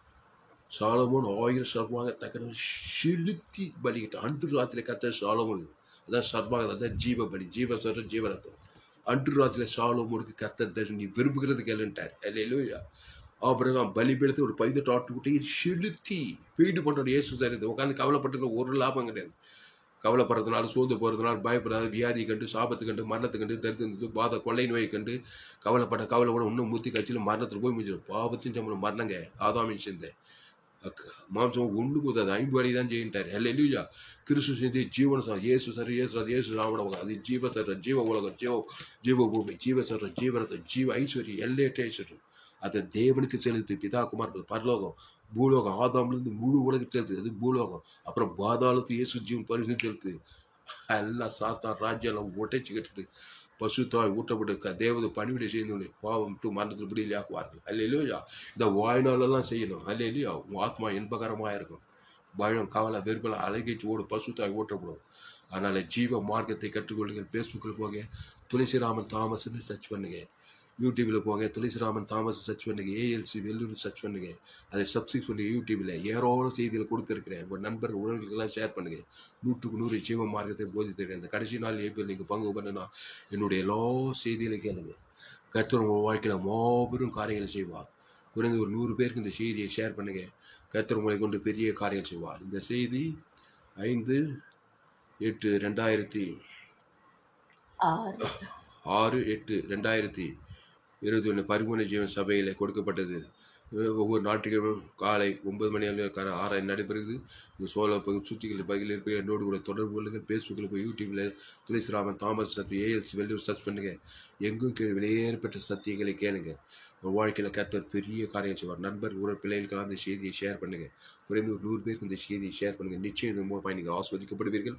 சாலமோன் ஆயிரம் சர்வாக தக்கன செலுத்தி பலிக்கிட்டான் அன்று ராத்திரி கத்த சாலமோன் அதான் சர்வாக அதான் ஜீவ பலி ஜீவ சொல்ற ஜீவரத்தம் அன்று ராத்திரி சாலமோனுக்கு கத்த தரிசனம் நீ விரும்புகிறது கேளுன்ட்டார் இல்லையா அப்புறம் பலிபீடத்தை ஒரு பதினெட்டு ஆட்டுக்குட்டையை செலுத்தி ஃபீடு பண்ணுற இயேசு தருது உட்காந்து கவலைப்பட்டு ஒரு லாபம் கிடையாது கவலைப்படுறதுனால சோர்ந்து போகிறதுனால பயப்படாத வியாதி கண்டு சாபத்து கண்டு மரணத்தை கண்டு தரித்து பாத கொள்ளை நோயை கண்டு கவலைப்பட கவலைப்பட இன்னும் மூத்தி கட்சியில் மரணத்தில் போய் முடிஞ்சிடும் பாவத்தின் சம்பளம் மரணங்க ஆதாமின் சேர்ந்தேன் மாம்சம் ஒன்று கூதாது ஐம்படி தான் செய்யிட்டார் ஹெல்லையா கிறிஸ்து சேர்ந்து ஜீவன சார் இயேசு சார் இயேசு அது இயேசு ராமணம் அது ஜீவ சர்ற ஜீவ உலகம் ஜீவ ஜீவ பூமி ஜீவ சர்ற ஜீவனத்தை ஜீவ ஐஸ்வர்யம் எல்லையற்ற ஐஸ்வர்யம் அதை தேவனுக்கு செலுத்து பிதா குமார் பரலோகம் பூலோகம் ஆதாம்லேருந்து முழு உலகம் செலுத்து அது பூலோகம் அப்புறம் பாதாளத்து இயேசு ஜீவன் பரிசு செலுத்து எல்லாம் சாத்தான் ராஜ்யம் ஒட்டைச்சு கட்டுட்டு பசு தாய் ஊட்டப்பட்டு தேவதை பணிவிடை செய்யணும் பாவம் டு மரணத்தில் விடுதலையாக்குவார்கள் அல்ல இல்லையா இந்த வாய்நாளெல்லாம் செய்யணும் அல்ல இல்லையா உன் ஆத்மா இன்பகரமாக இருக்கும் பயம் கவலை வெறுப்பெல்லாம் அழகிச்சு ஓடும் பசு தாய் ஊட்டப்படும் அதனால் ஜீவ மார்க்கத்தை கற்றுக்கொள்ளுங்கள் ஃபேஸ்புக்கில் போங்க துளசிராமன் தாமஸ்ன்னு சர்ச் பண்ணுங்க யூடியூப்பில் போங்க துளசிராமன் தாமஸ் சர்ச் பண்ணுங்க ஏஎல்சி வெள்ளூர் சர்ச் பண்ணுங்க அதை சப்ஸ்கிரைப் பண்ணி யூடியூப்பில் ஏராளம் செய்திகளை கொடுத்துருக்கிறேன் உங்கள் நண்பர் உறவுகளுக்கெல்லாம் ஷேர் பண்ணுங்க நூற்றுக்கு நூறு ஜீவ மார்க்கத்தை போதித்திருக்கேன் இந்த கடைசி நாள் ஏபிஎல் நீங்கள் பங்கு பண்ணுனா என்னுடைய எல்லா செய்திகளையும் கேளுங்க கர்த்தர் உங்கள் வாழ்க்கையில் மாபெரும் காரியங்கள் செய்வார் குறைந்து ஒரு நூறு பேருக்கு இந்த செய்தியை ஷேர் பண்ணுங்க கர்த்தர் உங்களை கொண்டு பெரிய காரியம் செய்வார் இந்த செய்தி ஐந்து எட்டு ரெண்டாயிரத்தி ஆறு ஆறு எட்டு ரெண்டாயிரத்தி இருபத்தி ஒன்று பரிபூர்ண ஜீவன் சபையில் கொடுக்கப்பட்டது ஒவ்வொரு ஞாயிற்றுக்கிழமையும் காலை ஒன்பது மணி அளவுக்கான ஆராய் நடைபெறுது இந்த சோழ பகுதி சுற்றிகள் பகுதியில் இருக்கிற என்னோடு கூட தொடர்பு கொள்ளுங்கள் ஃபேஸ்புக்கில் போய் யூடியூப்பில் துளசிராமன் தாமஸ் சத்ரி ஏஎல்சி வெள்ளூர் சர்ச் பண்ணுங்கள் எங்கும் கீழ் வெளியேறப்பட்ட சத்தியங்களை கேளுங்க உங்கள் வாழ்க்கையில் கர்த்தர் பெரிய காரியம் செய்வார் நண்பர் உறவு பிள்ளைகளுக்கெல்லாம் அந்த செய்தியை ஷேர் பண்ணுங்கள் குறைந்து ஒரு நூறு பேருக்கு இந்த செய்தியை ஷேர் பண்ணுங்கள் நிச்சயம் இதன் மூலமாக நீங்கள் ஆஸ்வதிக்கப்படுவீர்கள்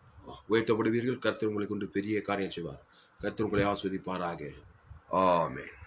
உயர்த்தப்படுவீர்கள் கர்த்தர் உங்களை கொண்டு பெரிய காரியம் செய்வார் கர்த்தர் உங்களை ஆஸ்வதிப்பாராக ஆமென்